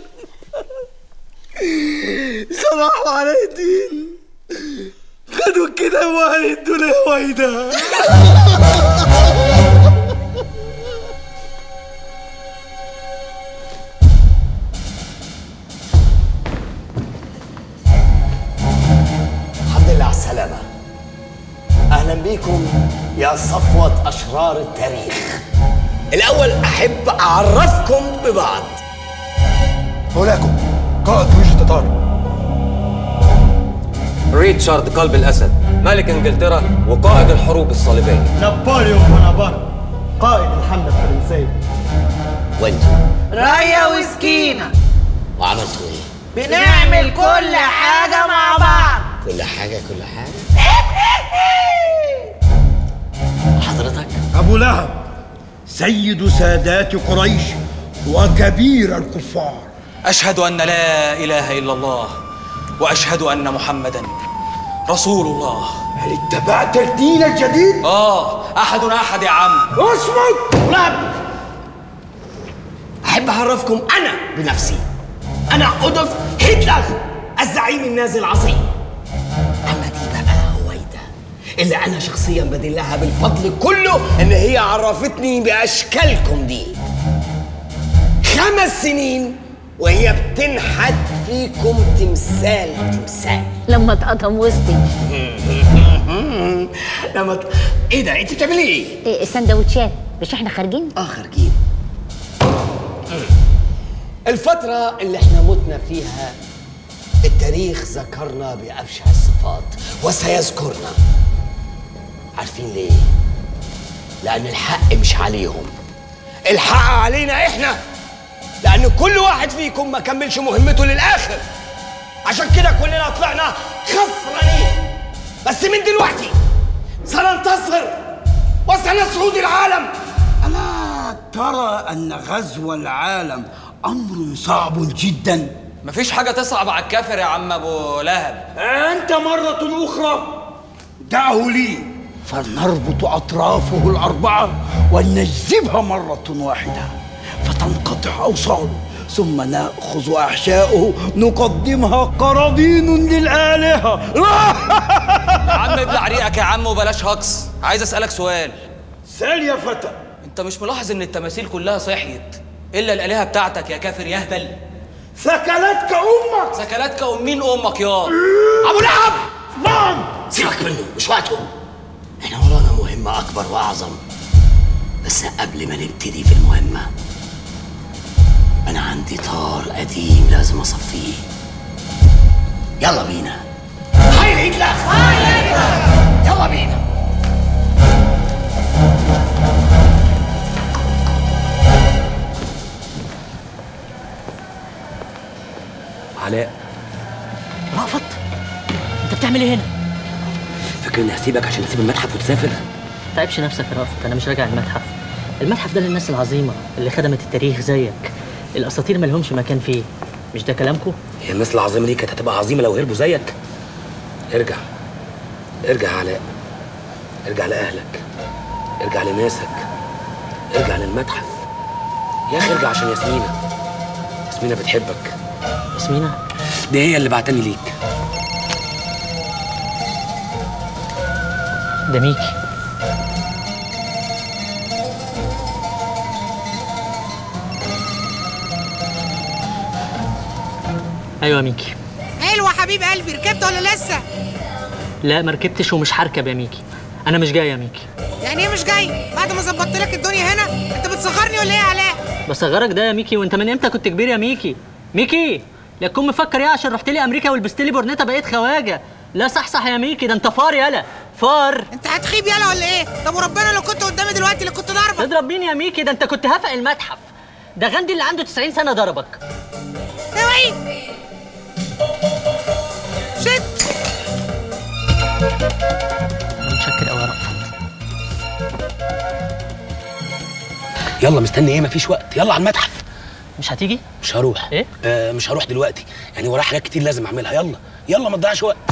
صلاح وعلي الدين خدوا الكتاب وهيدوا له هويدا الحمد لله على السلامة أهلا بكم يا صفوة أشرار التاريخ الأول أحب أعرفكم ببعض مولاكم قائد جيوش التتار ريتشارد قلب الأسد ملك إنجلترا وقائد الحروب الصليبية نابليون بونابرت قائد الحملة الفرنسية وانت راية وسكينة وعملتوا ايه؟ بنعمل كل حاجة مع بعض كل حاجة كل حاجة حضرتك أبو لهب سيد سادات قريش وكبير الكفار أشهد أن لا إله إلا الله وأشهد أن محمدا رسول الله هل اتبعت الدين الجديد؟ آه أحد أحد يا عم اصمت لا أحب أعرفكم أنا بنفسي أنا أدولف هتلر الزعيم النازي العظيم أما دي بقى هويدا اللي أنا شخصيا بدلها بالفضل كله إن هي عرفتني بأشكالكم دي خمس سنين وهي بتنحت فيكم تمثال تمثال لما اتقطم وسطي لما ت... ايه ده انت بتعملي ايه؟ إيه السندوتشات مش احنا خارجين؟ اه خارجين الفترة اللي احنا متنا فيها التاريخ ذكرنا بأبشع الصفات وسيذكرنا عارفين ليه؟ لأن الحق مش عليهم الحق علينا احنا لأن كل واحد فيكم ما كملش مهمته للآخر عشان كده كلنا طلعنا خسرانين بس من دلوقتي سننتصر وسنسعود العالم ألا ترى أن غزو العالم أمر صعب جدا مفيش حاجة تصعب على الكافر يا عم أبو لهب أنت مرة أخرى دعه لي فلنربط أطرافه الأربعة ونجذبها مرة واحدة فتنقطع أوصاله ثم نأخذ أحشاؤه نقدمها قرابين للآلهة يا عم ابلع ريقك يا عم وبلاش هجص عايز أسألك سؤال سال يا فتى أنت مش ملاحظ إن التماثيل كلها صحيت إلا الآلهة بتاعتك يا كافر يهبل ثكلتك أمك ثكلتك أمين أمك يا أبو لهب نعم سيبك منه مش وقته احنا ورانا مهمة أكبر وأعظم بس قبل ما نبتدي في المهمة أنا عندي طار قديم لازم أصفيه يلا بينا هاي هتلر هاي يلا بينا علاء رأفت انت بتعمل ايه هنا؟ فاكر اني هسيبك عشان تسيب المتحف وتسافر تعبش نفسك يا رأفت انا مش راجع المتحف المتحف ده للناس العظيمة اللي خدمت التاريخ زيك الاساطير ما لهمش مكان فيه مش ده كلامكم؟ هي الناس العظيمه دي كانت هتبقى عظيمه لو هربوا زيك ارجع ارجع يا علاء ارجع لاهلك ارجع لناسك ارجع للمتحف يا اخي ارجع عشان ياسمينة ياسمينة بتحبك ياسمينة دي هي اللي بعتني ليك ده ميكي ايوه يا ميكي حلوة حبيب قلبي ركبت ولا لسه؟ لا ما ركبتش ومش هركب يا ميكي انا مش جاي يا ميكي يعني ايه مش جاي؟ بعد ما ظبطت لك الدنيا هنا انت بتصغرني ولا ايه يا علاء؟ بصغرك ده يا ميكي وانت من امتى كنت كبير يا ميكي ميكي لا تكون مفكر ايه عشان رحت لي امريكا ولبست لي بورنيتا بقيت خواجه لا صحصح يا ميكي ده انت فار يالا فار انت هتخيب يالا ولا ايه؟ طب وربنا لو كنت قدامي دلوقتي اللي كنت ضربك تضرب مين يا ميكي ده انت كنت هفق المتحف ده غاندي اللي عنده 90 سنه ضربك اوعي شت انا متشكر قوي يا رأفت يلا مستني ايه مفيش وقت يلا على المتحف مش هتيجي مش هروح ايه آه مش هروح دلوقتي يعني ورايا حاجات كتير لازم اعملها يلا يلا ما تضيعش وقت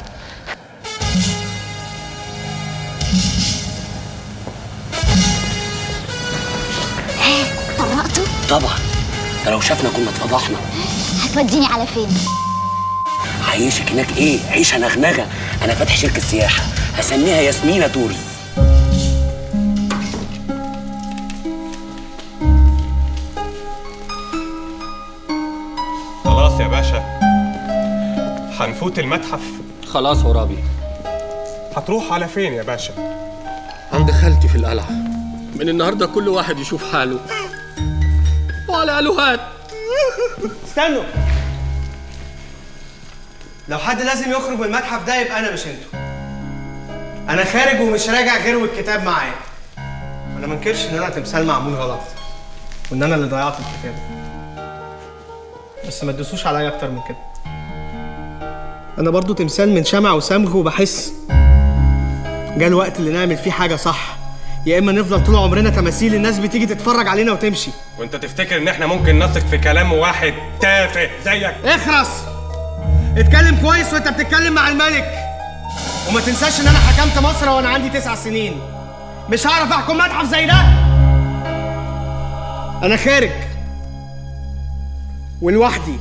طرقته طبعا ده لو شافنا كنا اتفضحنا هتوديني على فين عايشك هناك ايه عيشه نغنغه انا فاتح شركه سياحه هسميها ياسمينة تورز خلاص يا باشا هنفوت المتحف خلاص غرابي هتروح على فين يا باشا عند خالتي في القلعة من النهارده كل واحد يشوف حاله وعلى ألوهات استنوا لو حد لازم يخرج من المتحف ده يبقى انا مش انتوا انا خارج ومش راجع غير والكتاب معايا انا ما انكرش ان انا تمثال معمول غلط وان انا اللي ضيعت الكتاب بس ما تدوسوش عليا اكتر من كده انا برضو تمثال من شمع وصمغ وبحس جه الوقت اللي نعمل فيه حاجه صح يا اما نفضل طول عمرنا تماثيل الناس بتيجي تتفرج علينا وتمشي وانت تفتكر ان احنا ممكن نثق في كلام واحد تافه زيك اخرس اتكلم كويس وانت بتتكلم مع الملك وما تنساش ان انا حكمت مصر وانا عندي تسع سنين مش هعرف احكم متحف زي ده انا خارج ولوحدي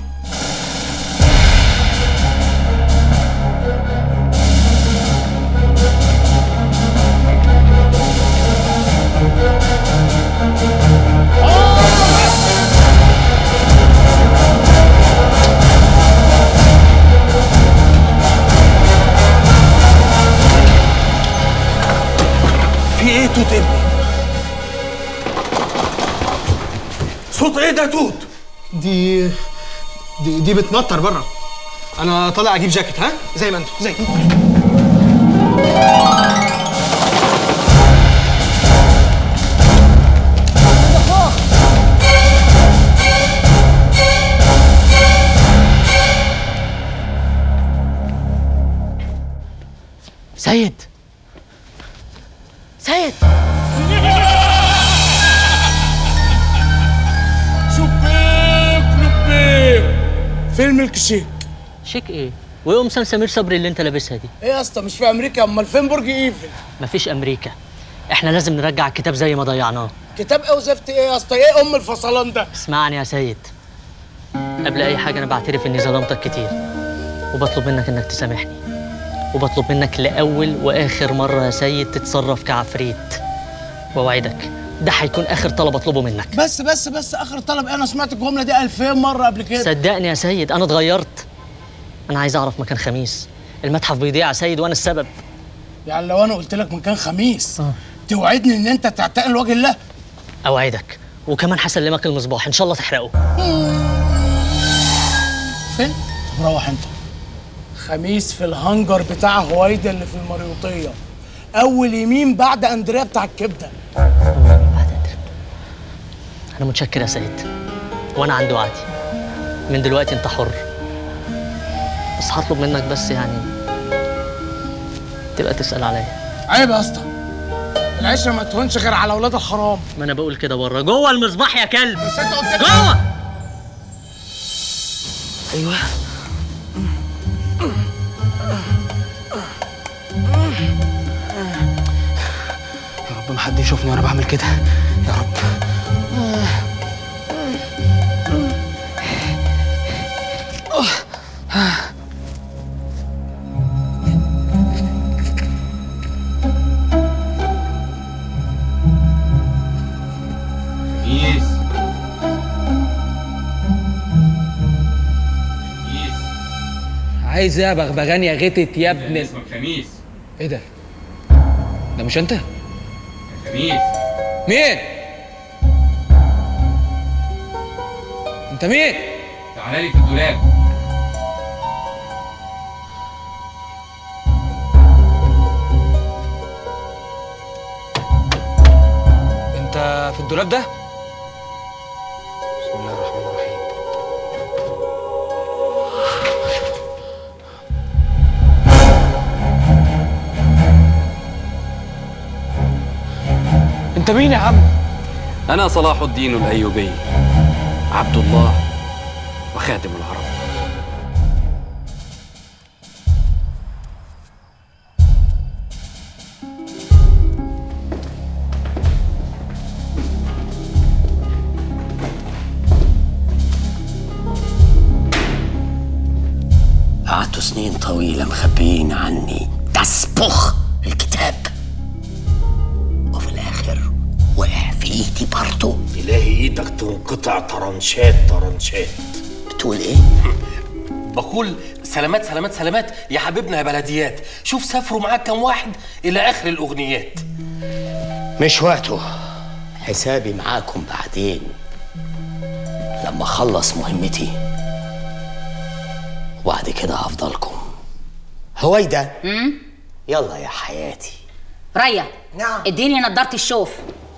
في ايه توت ابني؟ صوت ايه ده توت؟ دي دي دي بتنطر بره انا طالع اجيب جاكيت ها زي ما انتوا زي سيد سيد شبيك لبيك فيلم الكشيك شيك ايه وايه قمصان سمير صبري اللي انت لابسها دي ايه يا اسطى مش في امريكا امال فين برج ايفل مفيش امريكا احنا لازم نرجع الكتاب زي ما ضيعناه كتاب ايه وزفت ايه يا اسطى ايه ام الفصلان ده اسمعني يا سيد قبل اي حاجه انا بعترف اني ظلمتك كتير وبطلب منك انك تسامحني وبطلب منك لاول واخر مره يا سيد تتصرف كعفريت واوعدك ده هيكون اخر طلب اطلبه منك بس بس بس اخر طلب انا سمعت الجمله دي 2000 مره قبل كده صدقني يا سيد انا اتغيرت انا عايز اعرف مكان خميس المتحف بيضيع يا سيد وانا السبب يعني لو انا قلت لك مكان خميس توعدني ان انت تعتقل وجه الله اوعدك وكمان هسلمك المصباح ان شاء الله تحرقه فين روح انت خميس في الهانجر بتاع هويدا اللي في المريوطيه اول يمين بعد اندريا بتاع الكبده انا متشكر يا سيد وانا عندي وعدي من دلوقتي انت حر بس هطلب منك بس يعني تبقى تسال عليا عيب يا اسطى العشره ما تهونش غير على اولاد الحرام ما انا بقول كده بره جوه المصباح يا كلب بس انت قلت لي جوه ايوه يا رب ما حد يشوفني وانا بعمل كده يا رب خميس عايز ايه يا بغبغان يا غتت يا ابن ال- اسمك خميس ايه ده؟ ده مش انت؟ خميس مين؟ انت مين؟ تعالى لي في الدولاب انت في الدولاب ده؟ بسم الله الرحمن الرحيم انت مين يا عم؟ أنا صلاح الدين الأيوبي عبد الله وخاتم العرب قعدتوا سنين طويلة مخبيين عني تسبخ الكتاب وفي الآخر وقع في إيدي برضه تلاقي ايدك تنقطع طرنشات طرنشات بتقول ايه؟ بقول سلامات سلامات سلامات يا حبيبنا يا بلديات شوف سافروا معاك كام واحد الى اخر الاغنيات مش وقته حسابي معاكم بعدين لما اخلص مهمتي وبعد كده هفضلكم هويدا يلا يا حياتي ريا نعم اديني نضاره الشوف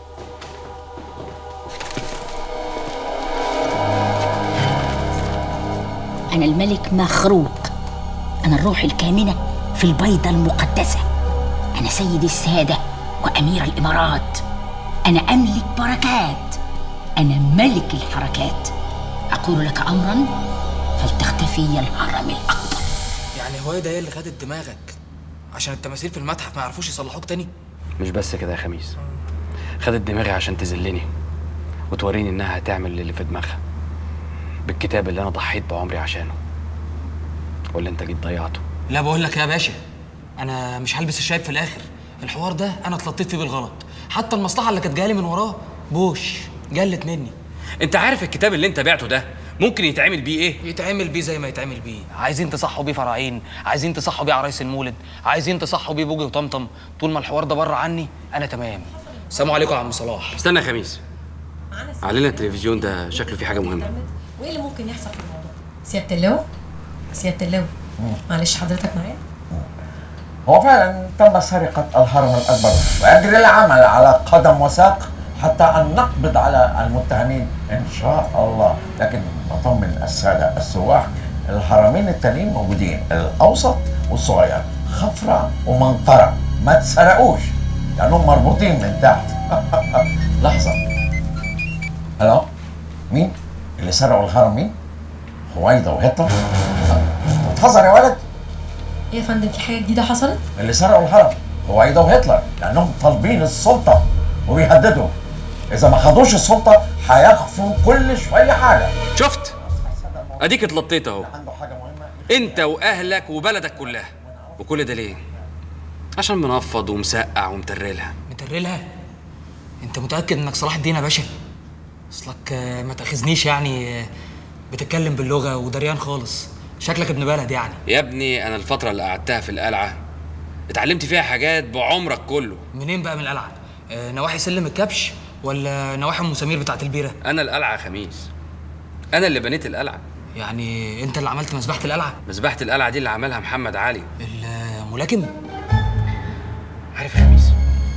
انا الملك مخروق انا الروح الكامنه في البيضه المقدسه انا سيد الساده وامير الامارات انا املك بركات انا ملك الحركات اقول لك امرا فلتختفي الهرم الاكبر يعني هوايدا هي اللي خدت دماغك عشان التماثيل في المتحف ما يعرفوش يصلحوك تاني مش بس كده يا خميس خدت دماغي عشان تذلني وتوريني انها هتعمل اللي في دماغها بالكتاب اللي انا ضحيت بعمري عشانه ولا انت جيت ضيعته لا بقول لك يا باشا انا مش هلبس الشايب في الاخر الحوار ده انا اتلطيت فيه بالغلط حتى المصلحه اللي كانت جايه من وراه بوش جلت مني انت عارف الكتاب اللي انت بعته ده ممكن يتعمل بيه ايه يتعمل بيه زي ما يتعمل بيه عايزين تصحوا بيه فراعين عايزين تصحوا بيه عرايس المولد عايزين تصحوا بيه بوجي وطمطم طول ما الحوار ده بره عني انا تمام السلام عليكم يا عم صلاح استنى يا خميس علينا التلفزيون ده شكله فيه حاجه مهمه وايه اللي ممكن يحصل في الموضوع؟ سيادة اللواء؟ سيادة اللواء معلش حضرتك معايا؟ هو فعلا تم سرقة الهرم الأكبر ويجري العمل على قدم وساق حتى أن نقبض على المتهمين إن شاء الله لكن بطمن السادة السواح الهرمين التانيين موجودين الأوسط والصغير خفرة ومنقرة ما تسرقوش لأنهم مربوطين من تحت لحظة ألو مين؟ اللي سرقوا الهرم مين؟ هويدا وهتلر؟ بتهزر يا ولد؟ ايه يا فندم في حاجة جديدة حصلت؟ اللي سرقوا الهرم هويدا وهتلر لانهم طالبين السلطه وبيهددوا اذا ما خدوش السلطه هيخفوا كل شويه حاجه شفت اديك اتلطيت اهو انت واهلك وبلدك كلها وكل ده ليه عشان منفض ومسقع ومترلها مترلها انت متاكد انك صلاح الدين يا باشا اصلك آه، ما تاخذنيش يعني آه، بتتكلم باللغه ودريان خالص شكلك ابن بلد يعني يا ابني انا الفتره اللي قعدتها في القلعه اتعلمت فيها حاجات بعمرك كله منين بقى من القلعه آه، نواحي سلم الكبش ولا نواحي ام سمير بتاعت البيره انا القلعه خميس انا اللي بنيت القلعه يعني انت اللي عملت مسبحه القلعه مسبحه القلعه دي اللي عملها محمد علي الملاكم عارف يا خميس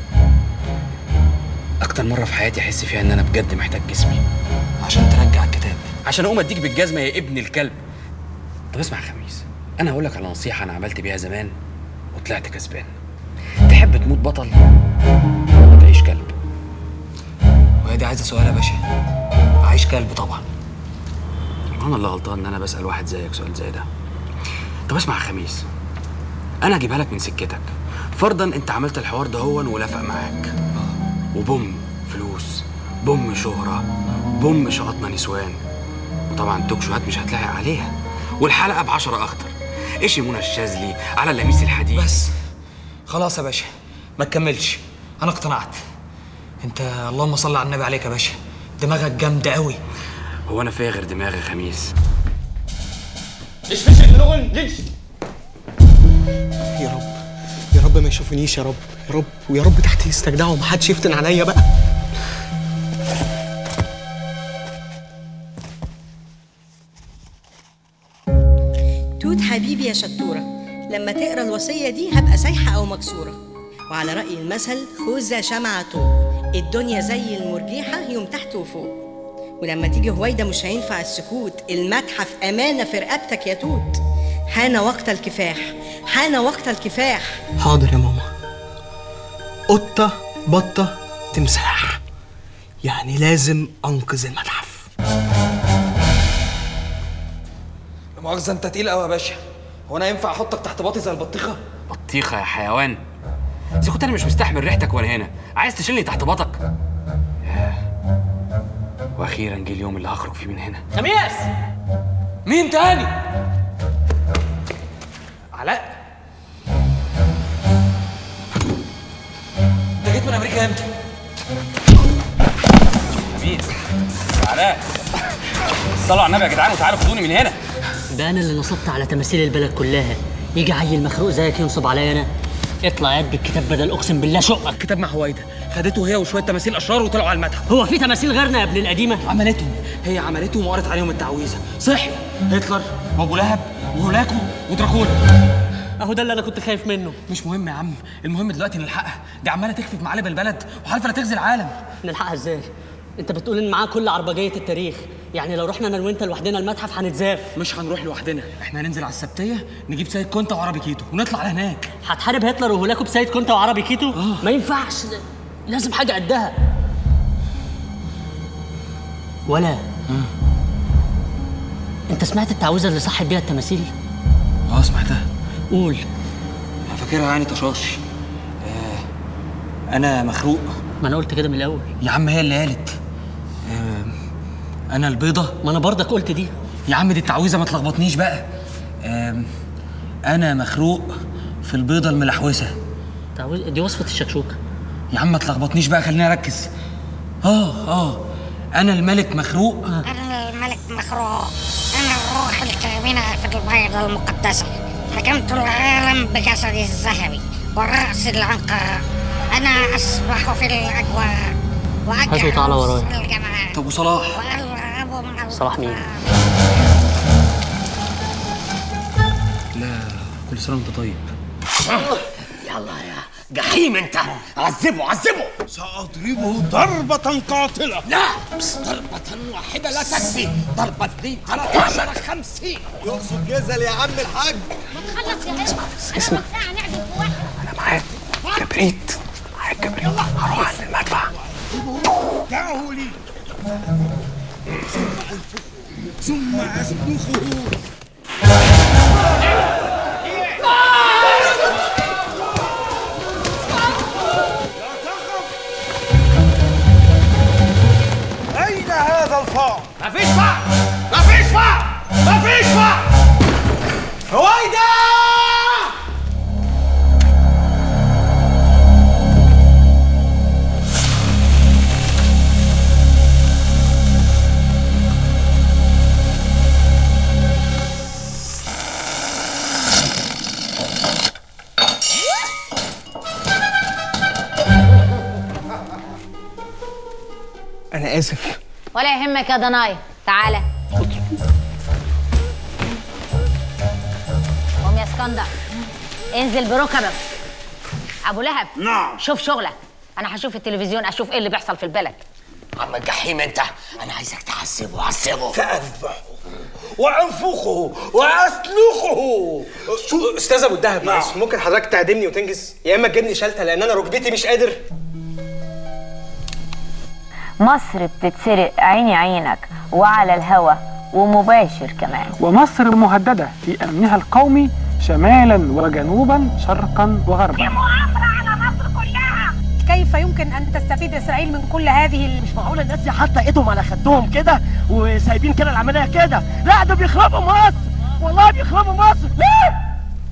اكتر مره في حياتي احس فيها ان انا بجد محتاج جسمي عشان ترجع الكتاب عشان اقوم اديك بالجزمه يا ابن الكلب طب اسمع يا خميس انا هقول لك على نصيحه انا عملت بيها زمان وطلعت كسبان تحب تموت بطل ولا تعيش كلب وهي دي عايزه سؤال يا باشا عايش كلب طبعا انا اللي غلطان ان انا بسال واحد زيك سؤال زي ده طب اسمع يا خميس انا هجيبها لك من سكتك فرضا انت عملت الحوار ده هون ولفق معاك وبوم فلوس بوم شهرة بوم شقطنا نسوان وطبعا توك شوهات مش هتلاحق عليها والحلقة بعشرة أخطر إيش منى الشاذلي على اللميس الحديد بس خلاص يا باشا ما تكملش انا اقتنعت انت اللهم صل على النبي عليك يا باشا دماغك جامده قوي هو أنا فيا غير دماغي يا خميس ايش فيش اللغن ليش يا رب يا رب ما يشوفونيش يا رب يا رب ويا رب تحت يستجدعوا ومحدش يفتن عليا بقى توت حبيبي يا شطورة لما تقرا الوصية دي هبقى سايحة أو مكسورة وعلى رأي المثل خوذة شمعة طوق الدنيا زي المرجيحة يوم تحت وفوق ولما تيجي هويدا مش هينفع السكوت المتحف أمانة في رقبتك يا توت حان وقت الكفاح حان وقت الكفاح حاضر يا ماما قطة بطة تمساح يعني لازم انقذ المتحف لا مؤاخذة انت تقيل قوي يا باشا هو انا ينفع احطك تحت باطي زي البطيخة؟ بطيخه يا حيوان اذا كنت انا مش مستحمل ريحتك وانا هنا عايز تشيلني تحت باطك ياه. واخيرا جه اليوم اللي هخرج فيه من هنا خميس مين تاني علاء انت جيت من امريكا امتى؟ خميس علاء صلوا على النبي يا جدعان وتعالوا خدوني من هنا ده انا اللي نصبت على تماثيل البلد كلها يجي عيل مخروق زيك ينصب عليا انا اطلع يد بالكتاب بدل اقسم بالله شقك كتاب مع هويدا خدته هي وشويه تماثيل اشرار وطلعوا على المتحف هو في تماثيل غيرنا يا ابن القديمه عملتهم هي عملتهم وقرت عليهم التعويذه صحيوا هتلر وابو لهب وهولاكو ودراكولا اهو ده اللي انا كنت خايف منه مش مهم يا عم المهم دلوقتي نلحقها دي عماله تخفي في معالم البلد وحالفه لا تغزي العالم نلحقها ازاي انت بتقول ان معاه كل عربجيه التاريخ يعني لو رحنا انا وانت لوحدنا المتحف هنتزاف مش هنروح لوحدنا احنا هننزل على السبتيه نجيب سيد كونتا وعربي كيتو ونطلع لهناك هتحارب هتلر وهولاكو بسيد كنت وعربي كيتو آه. ما ينفعش لازم حاجه قدها ولا انت سمعت التعويذه اللي صحت بيها التماثيل اه سمعتها قول انا فاكرها يعني طشاش آه انا مخروق ما انا قلت كده من الاول يا عم هي اللي قالت آه انا البيضه ما انا برضك قلت دي يا عم دي التعويذه ما تلخبطنيش بقى آه انا مخروق في البيضه الملحوسه تعويذ دي وصفه الشكشوكه يا عم ما تلخبطنيش بقى خليني اركز اه اه انا الملك مخروق أنا الملك مخروق أنا الروح الكامنة في البيضة المقدسة حكمت العالم بجسدي الذهبي ورأسي العنقاء أنا أسبح في الأجواء هاتوا تعالى ورايا طب وصلاح وألعب مع صلاح مين لا كل سنه وانت طيب يلا يا جحيم انت عذبه عذبه سأضربه ضربة قاتلة لا بس ضربة واحدة لا تكفي ضربة اثنين ثلاثة عشرة خمسين يقصد جزل يا عم الحاج خلص يا عيش اسمع. ساعة نعدل في واحد انا معاك كبريت معاك كبريت هروح عند المدفع دعه لي ثم أنفخه ثم أسلخه أين هذا الفار؟ مفيش فقر مفيش فقر مفيش فقر هويدا انا اسف ولا يهمك يا ضنايا تعالى قوم يا اسكندر انزل بركبك ابو لهب نعم. شوف شغلك انا هشوف التلفزيون اشوف ايه اللي بيحصل في البلد عم الجحيم انت انا عايزك تعذبه عذبه سأذبحه وأنفخه وأسلخه شو استاذ ابو الدهب نعم. معلش ممكن حضرتك تعدمني وتنجز يا اما تجيبني شلته لان انا ركبتي مش قادر مصر بتتسرق عيني عينك وعلى الهوا ومباشر كمان ومصر مهددة في أمنها القومي شمالا وجنوبا شرقا وغربا كيف يمكن ان تستفيد اسرائيل من كل هذه مش معقول الناس دي حاطه ايدهم على خدهم كده وسايبين كده العمليه كده لا ده بيخربوا مصر والله بيخربوا مصر ليه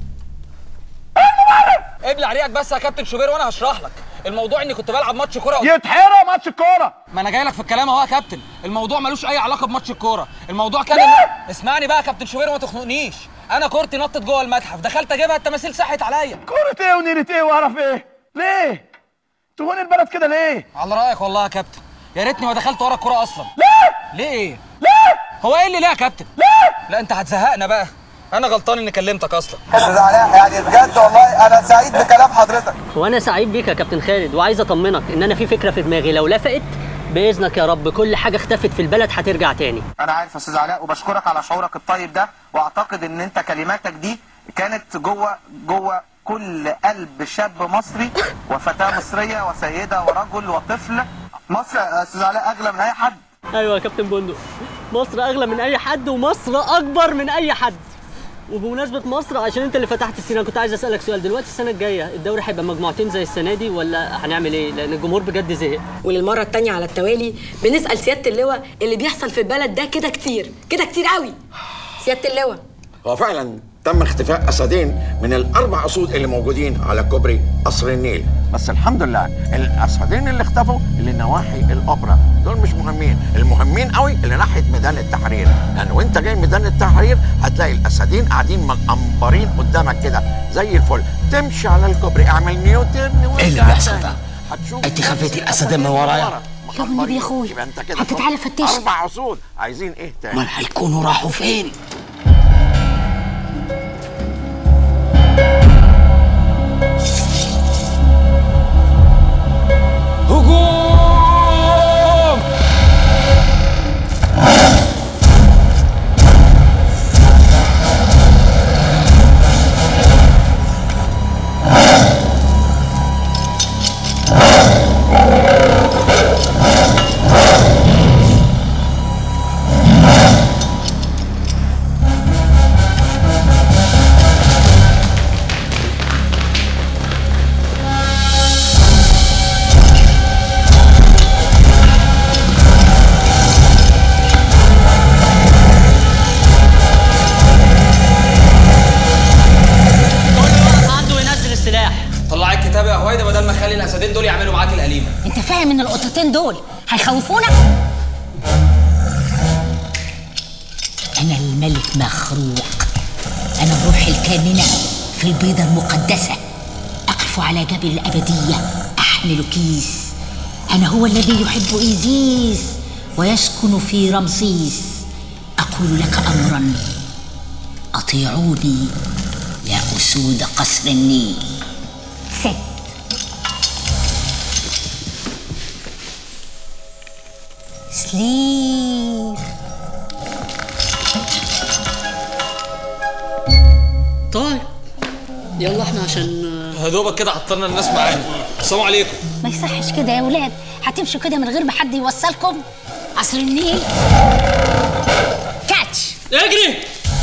ابلع ريقك بس يا كابتن شوبير وانا هشرح لك الموضوع اني كنت بلعب ماتش كوره يتحرق ماتش الكوره ما انا جاي لك في الكلام اهو يا كابتن الموضوع ملوش اي علاقه بماتش الكوره الموضوع كان إن... اسمعني بقى يا كابتن شوبير وما تخنقنيش انا كورتي نطت جوه المتحف دخلت اجيبها التماثيل صحت عليا كورة ايه ونيرة ايه وقرف ايه ليه تهون البلد كده ليه على رايك والله يا كابتن يا ريتني ما دخلت ورا الكوره اصلا ليه ليه ايه ليه هو ايه اللي ليه يا كابتن ليه لا انت هتزهقنا بقى انا غلطان اني كلمتك اصلا استاذ علاء يعني بجد والله انا سعيد بكلام حضرتك وانا سعيد بيك يا كابتن خالد وعايز اطمنك ان انا في فكره في دماغي لو لفقت باذنك يا رب كل حاجه اختفت في البلد هترجع تاني انا عارف يا استاذ علاء وبشكرك على شعورك الطيب ده واعتقد ان انت كلماتك دي كانت جوه جوه كل قلب شاب مصري وفتاه مصريه وسيده ورجل وطفل مصر يا استاذ علاء اغلى من اي حد ايوه يا كابتن بندق مصر اغلى من اي حد ومصر اكبر من اي حد وبمناسبة مصر عشان انت اللي فتحت السينما كنت عايز اسالك سؤال دلوقتي السنة الجاية الدوري هيبقى مجموعتين زي السنة دي ولا هنعمل ايه؟ لأن الجمهور بجد زهق وللمرة التانية على التوالي بنسأل سيادة اللواء اللي بيحصل في البلد ده كده كتير كده كتير قوي سيادة اللواء هو فعلا تم اختفاء اسدين من الاربع اسود اللي موجودين على كوبري قصر النيل بس الحمد لله الاسدين اللي اختفوا اللي نواحي الاوبرا دول مش مهمين المهمين قوي اللي ناحيه ميدان التحرير لان وانت جاي ميدان التحرير هتلاقي الاسدين قاعدين مقمبرين قدامك كده زي الفل تمشي على الكوبري اعمل نيوتن ايه اللي بيحصل ده؟ انت خفيتي الاسد من ورايا يا النبي يا اخويا يبقى انت كده هتتعالى فتش اربع اسود عايزين ايه تاني امال هيكونوا راحوا فين؟ هجوم عنده ينزل السلاح طلعي الكتاب يا هويدا بدل ما اخلي الاسدين دول يعملوا معاك القليمه انت فاهم ان القطتين دول هيخوفونا انا الملك مخروق انا الروح الكامنه في البيضه المقدسه اقف على جبل الابديه احمل كيس انا هو الذي يحب ايزيس ويسكن في رمسيس اقول لك امرا اطيعوني يا اسود قصر النيل ست سليب طيب يلا احنا عشان يا دوبك كده عطلنا الناس معانا السلام عليكم ما يصحش كده يا ولاد هتمشوا كده من غير ما حد يوصلكم قصر النيل كاتش اجري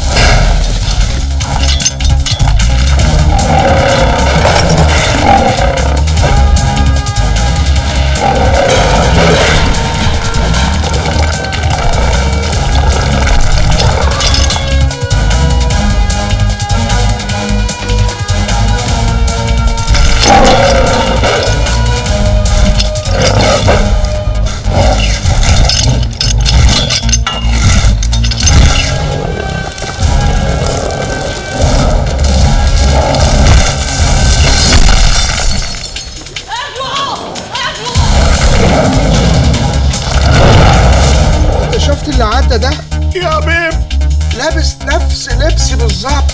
انت شفت اللي عدى ده يا بيب لابس نفس لبسي بالظبط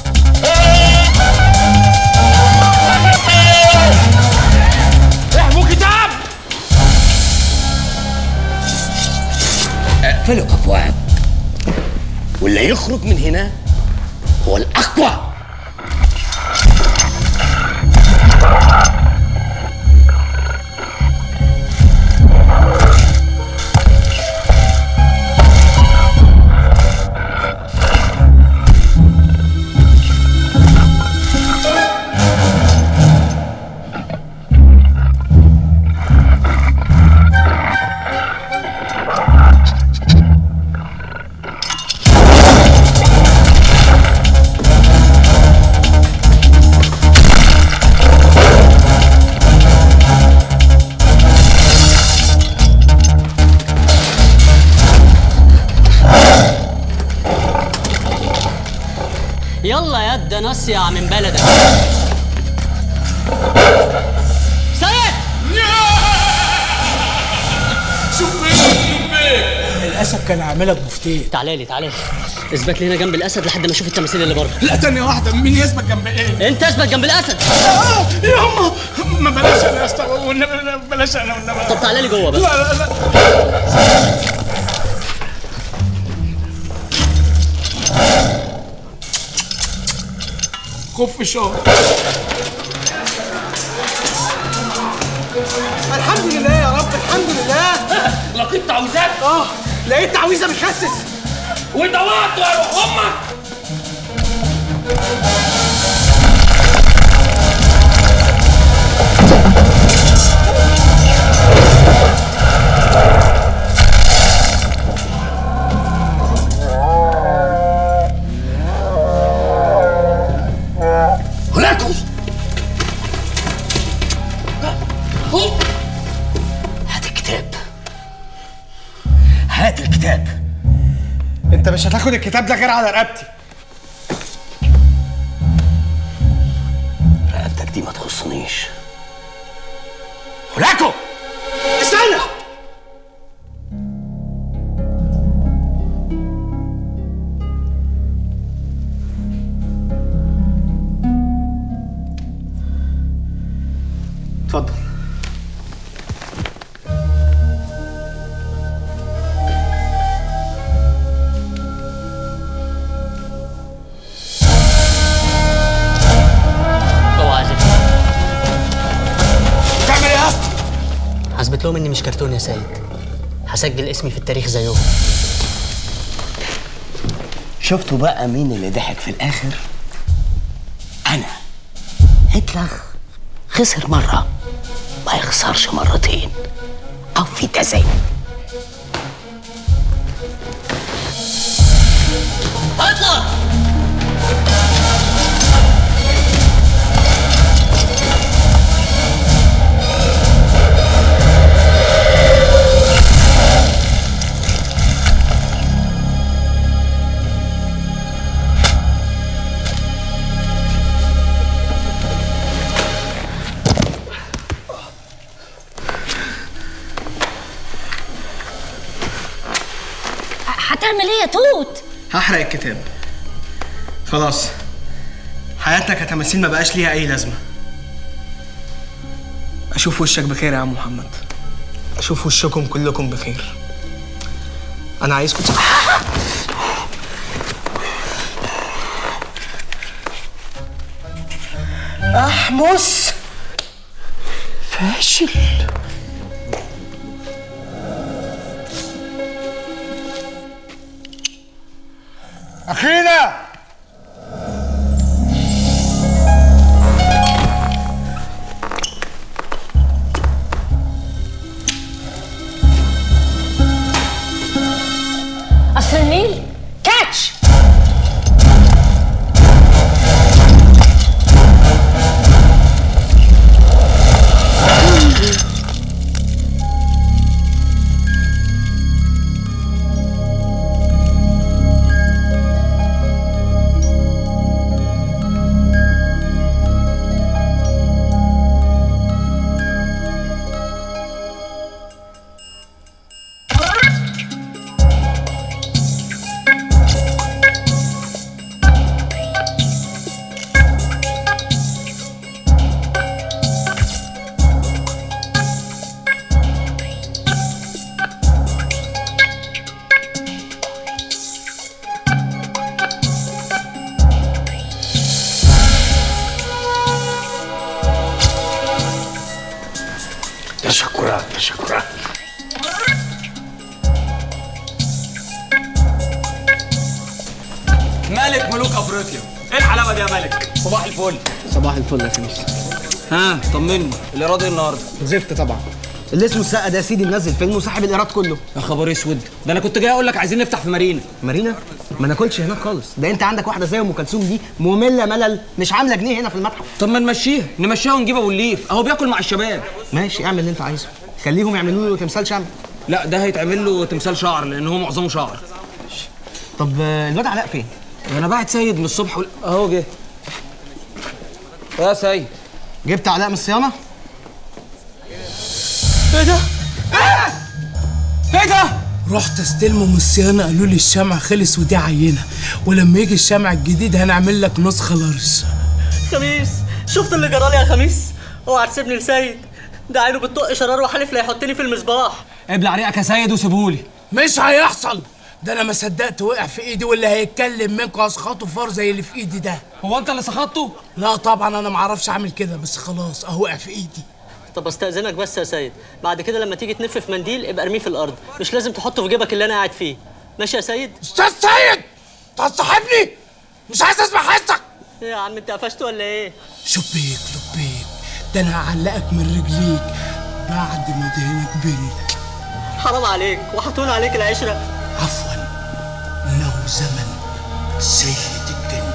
احموا كتاب اقفلوا ابواب واللي يخرج من هنا هو الاقوى يلا يا ده نصيع من بلدك سيد الاسد كان عاملك مفتاح تعالى لي تعالى لي اثبت لي هنا جنب الاسد لحد ما اشوف التماثيل اللي بره لا ثانية واحدة مين يثبت جنب ايه؟ انت اثبت جنب الاسد آه يا أما ما بلاش انا يا اسطى والنبي بلاش انا والنبي طب تعالى لي جوه بقى لا لا لا خف شهر الحمد لله يا رب الحمد لله تعويذات؟ اه لقيت تعويذه بتخسس ودورت يا روح امك هناكم هات الكتاب هات الكتاب انت مش هتاخد الكتاب ده غير على رقبتي رقبتك دي ما تخصنيش هناكم استنى اتفضل اوعى عازف بتعمل ايه يا اسطى؟ هثبت لهم اني مش كرتون يا سيد هسجل اسمي في التاريخ زيهم شفتوا بقى مين اللي ضحك في الاخر انا هتلر خسر مره ما يخسرش مرتين او في تزايد هتلر هتعمل ايه يا توت هحرق الكتاب خلاص حياتنا كتماثيل ما بقاش ليها اي لازمه اشوف وشك بخير يا عم محمد اشوف وشكم كلكم بخير انا عايزكم ت- احمس فاشل أخينا قصر النيل كاتش تشكرا تشكرا ملك ملوك افريقيا ايه الحلاوه دي يا ملك صباح الفل صباح الفل يا خميس ها طمني اللي راضي النهارده زفت طبعا اللي اسمه السقا ده يا سيدي منزل فيلم وسحب الايراد كله يا خبر اسود ده انا كنت جاي اقول لك عايزين نفتح في مارينا مارينا ما ناكلش هناك خالص ده انت عندك واحده زي ام كلثوم دي ممله ملل مش عامله جنيه هنا في المتحف طب ما نمشيها نمشيها ونجيب ابو الليف اهو بياكل مع الشباب ماشي اعمل اللي انت عايزه خليهم يعملوا له تمثال شمع لا ده هيتعمل له تمثال شعر لان هو معظمه شعر طب آه، الواد علاء فين انا باعت سيد من الصبح وال- اهو جه يا سيد جبت علاء من الصيانه ايه ده ايه ده رحت استلمه من الصيانه قالوا لي الشمع خلص ودي عينه ولما يجي الشمع الجديد هنعمل لك نسخه لارج خميس شفت اللي جرالي يا خميس اوعى تسيبني لسيد ده عينه بتطق شرار وحلف لا يحطني في المصباح ابلع ريقك يا سيد وسيبهولي مش هيحصل ده انا ما صدقت وقع في ايدي واللي هيتكلم منكم هسخطه فار زي اللي في ايدي ده هو انت اللي سخطته لا طبعا انا ما اعرفش اعمل كده بس خلاص اهو وقع في ايدي طب استاذنك بس يا سيد بعد كده لما تيجي تنف في منديل ابقى ارميه في الارض مش لازم تحطه في جيبك اللي انا قاعد فيه ماشي يا سيد استاذ سيد انت هتصاحبني مش عايز اسمع حسك ايه يا عم انت قفشت ولا ايه شبيك لبيك ده انا هعلقك من رجليك بعد ما دهنك بنت حرام عليك وحطونا عليك العشره عفوا انه زمن سيد الجن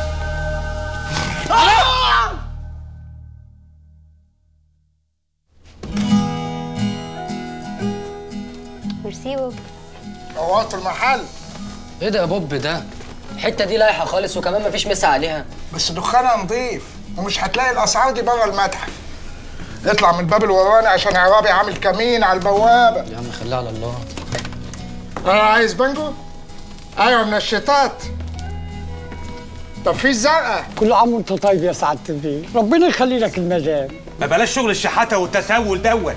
ميرسي بوب نورت المحل ايه ده يا بوب ده الحته دي لايحه خالص وكمان مفيش مسا عليها بس دخانها نظيف ومش هتلاقي الاسعار دي بره المتحف اطلع من الباب الوراني عشان عرابي عامل كمين على البوابه يا عم خليها على الله انا عايز بانجو ايوه من الشتات طب في الزرقاء كل عام وانت طيب يا سعاده البيه ربنا يخلي لك المدام ما بلاش شغل الشحاته والتسول دوت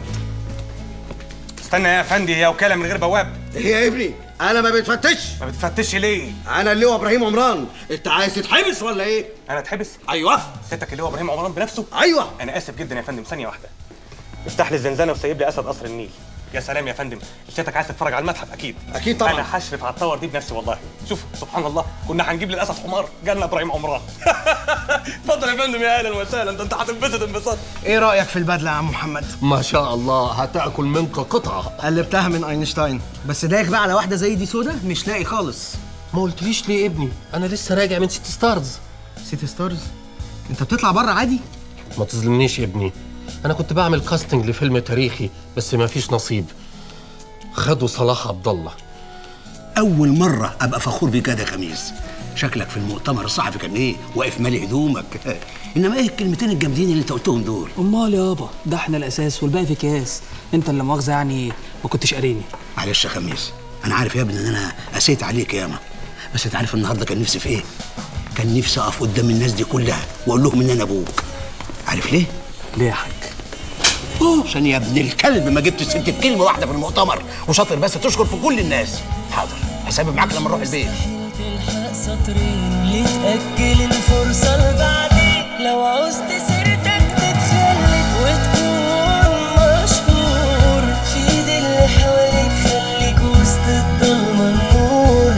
استنى يا افندي هي وكاله من غير بواب هي يا ابني انا ما بتفتش ما بتفتش ليه انا اللي هو ابراهيم عمران انت عايز تتحبس ولا ايه انا اتحبس ايوه سيادتك اللي هو ابراهيم عمران بنفسه ايوه انا اسف جدا يا فندم ثانيه واحده افتح لي الزنزانه وسيب لي اسد قصر النيل يا سلام يا فندم سيادتك عايز تتفرج على المتحف اكيد اكيد طبعا انا هشرف على الطور دي بنفسي والله شوف سبحان الله كنا هنجيب للاسد حمار جالنا ابراهيم عمران اتفضل يا فندم يا اهلا وسهلا ده انت هتنبسط انبساط ايه رايك في البدله يا عم محمد ما شاء الله هتاكل منك قطعه قلبتها من اينشتاين بس دايخ بقى على واحده زي دي سودا مش لاقي خالص ما قلتليش ليه يا ابني انا لسه راجع من سيتي ستارز سيتي ستارز انت بتطلع بره عادي ما تظلمنيش يا ابني انا كنت بعمل كاستنج لفيلم تاريخي بس ما فيش نصيب خدوا صلاح عبد الله أول مرة أبقى فخور بيك يا خميس شكلك في المؤتمر الصحفي كان إيه؟ واقف مالي هدومك إنما إيه الكلمتين الجامدين اللي أنت قلتهم دول؟ امال يابا ده احنا الاساس والباقي في اكياس انت اللي مؤاخذه يعني ما كنتش قاريني معلش يا خميس أنا عارف يا ابني إن أنا قسيت عليك ياما بس أنت عارف النهاردة كان نفسي في إيه؟ كان نفسي أقف قدام الناس دي كلها وأقول لهم إن أنا أبوك عارف ليه؟ ليه يا حاج؟ عشان يا ابن الكلب ما جبتش سكة كلمة واحدة في المؤتمر وشاطر بس تشكر في كل الناس حاضر حسابي معاك لما نروح البيت تلحق سطرين يتأجل الفرصة لبعدين لو عوزت سيرتك تتخلد وتكون مشهور في ايد اللي حواليك خليك وسط الضلمة النور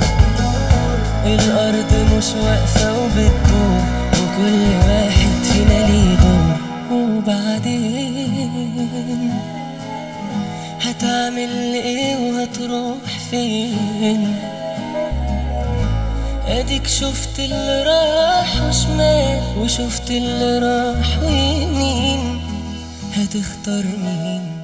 الأرض مش واقفة وبتدور وكل واحد فينا ليه دور وبعدين هتعمل ايه وهتروح فين اديك شفت اللي راح وشمال وشفت اللي راح ويمين هتختار مين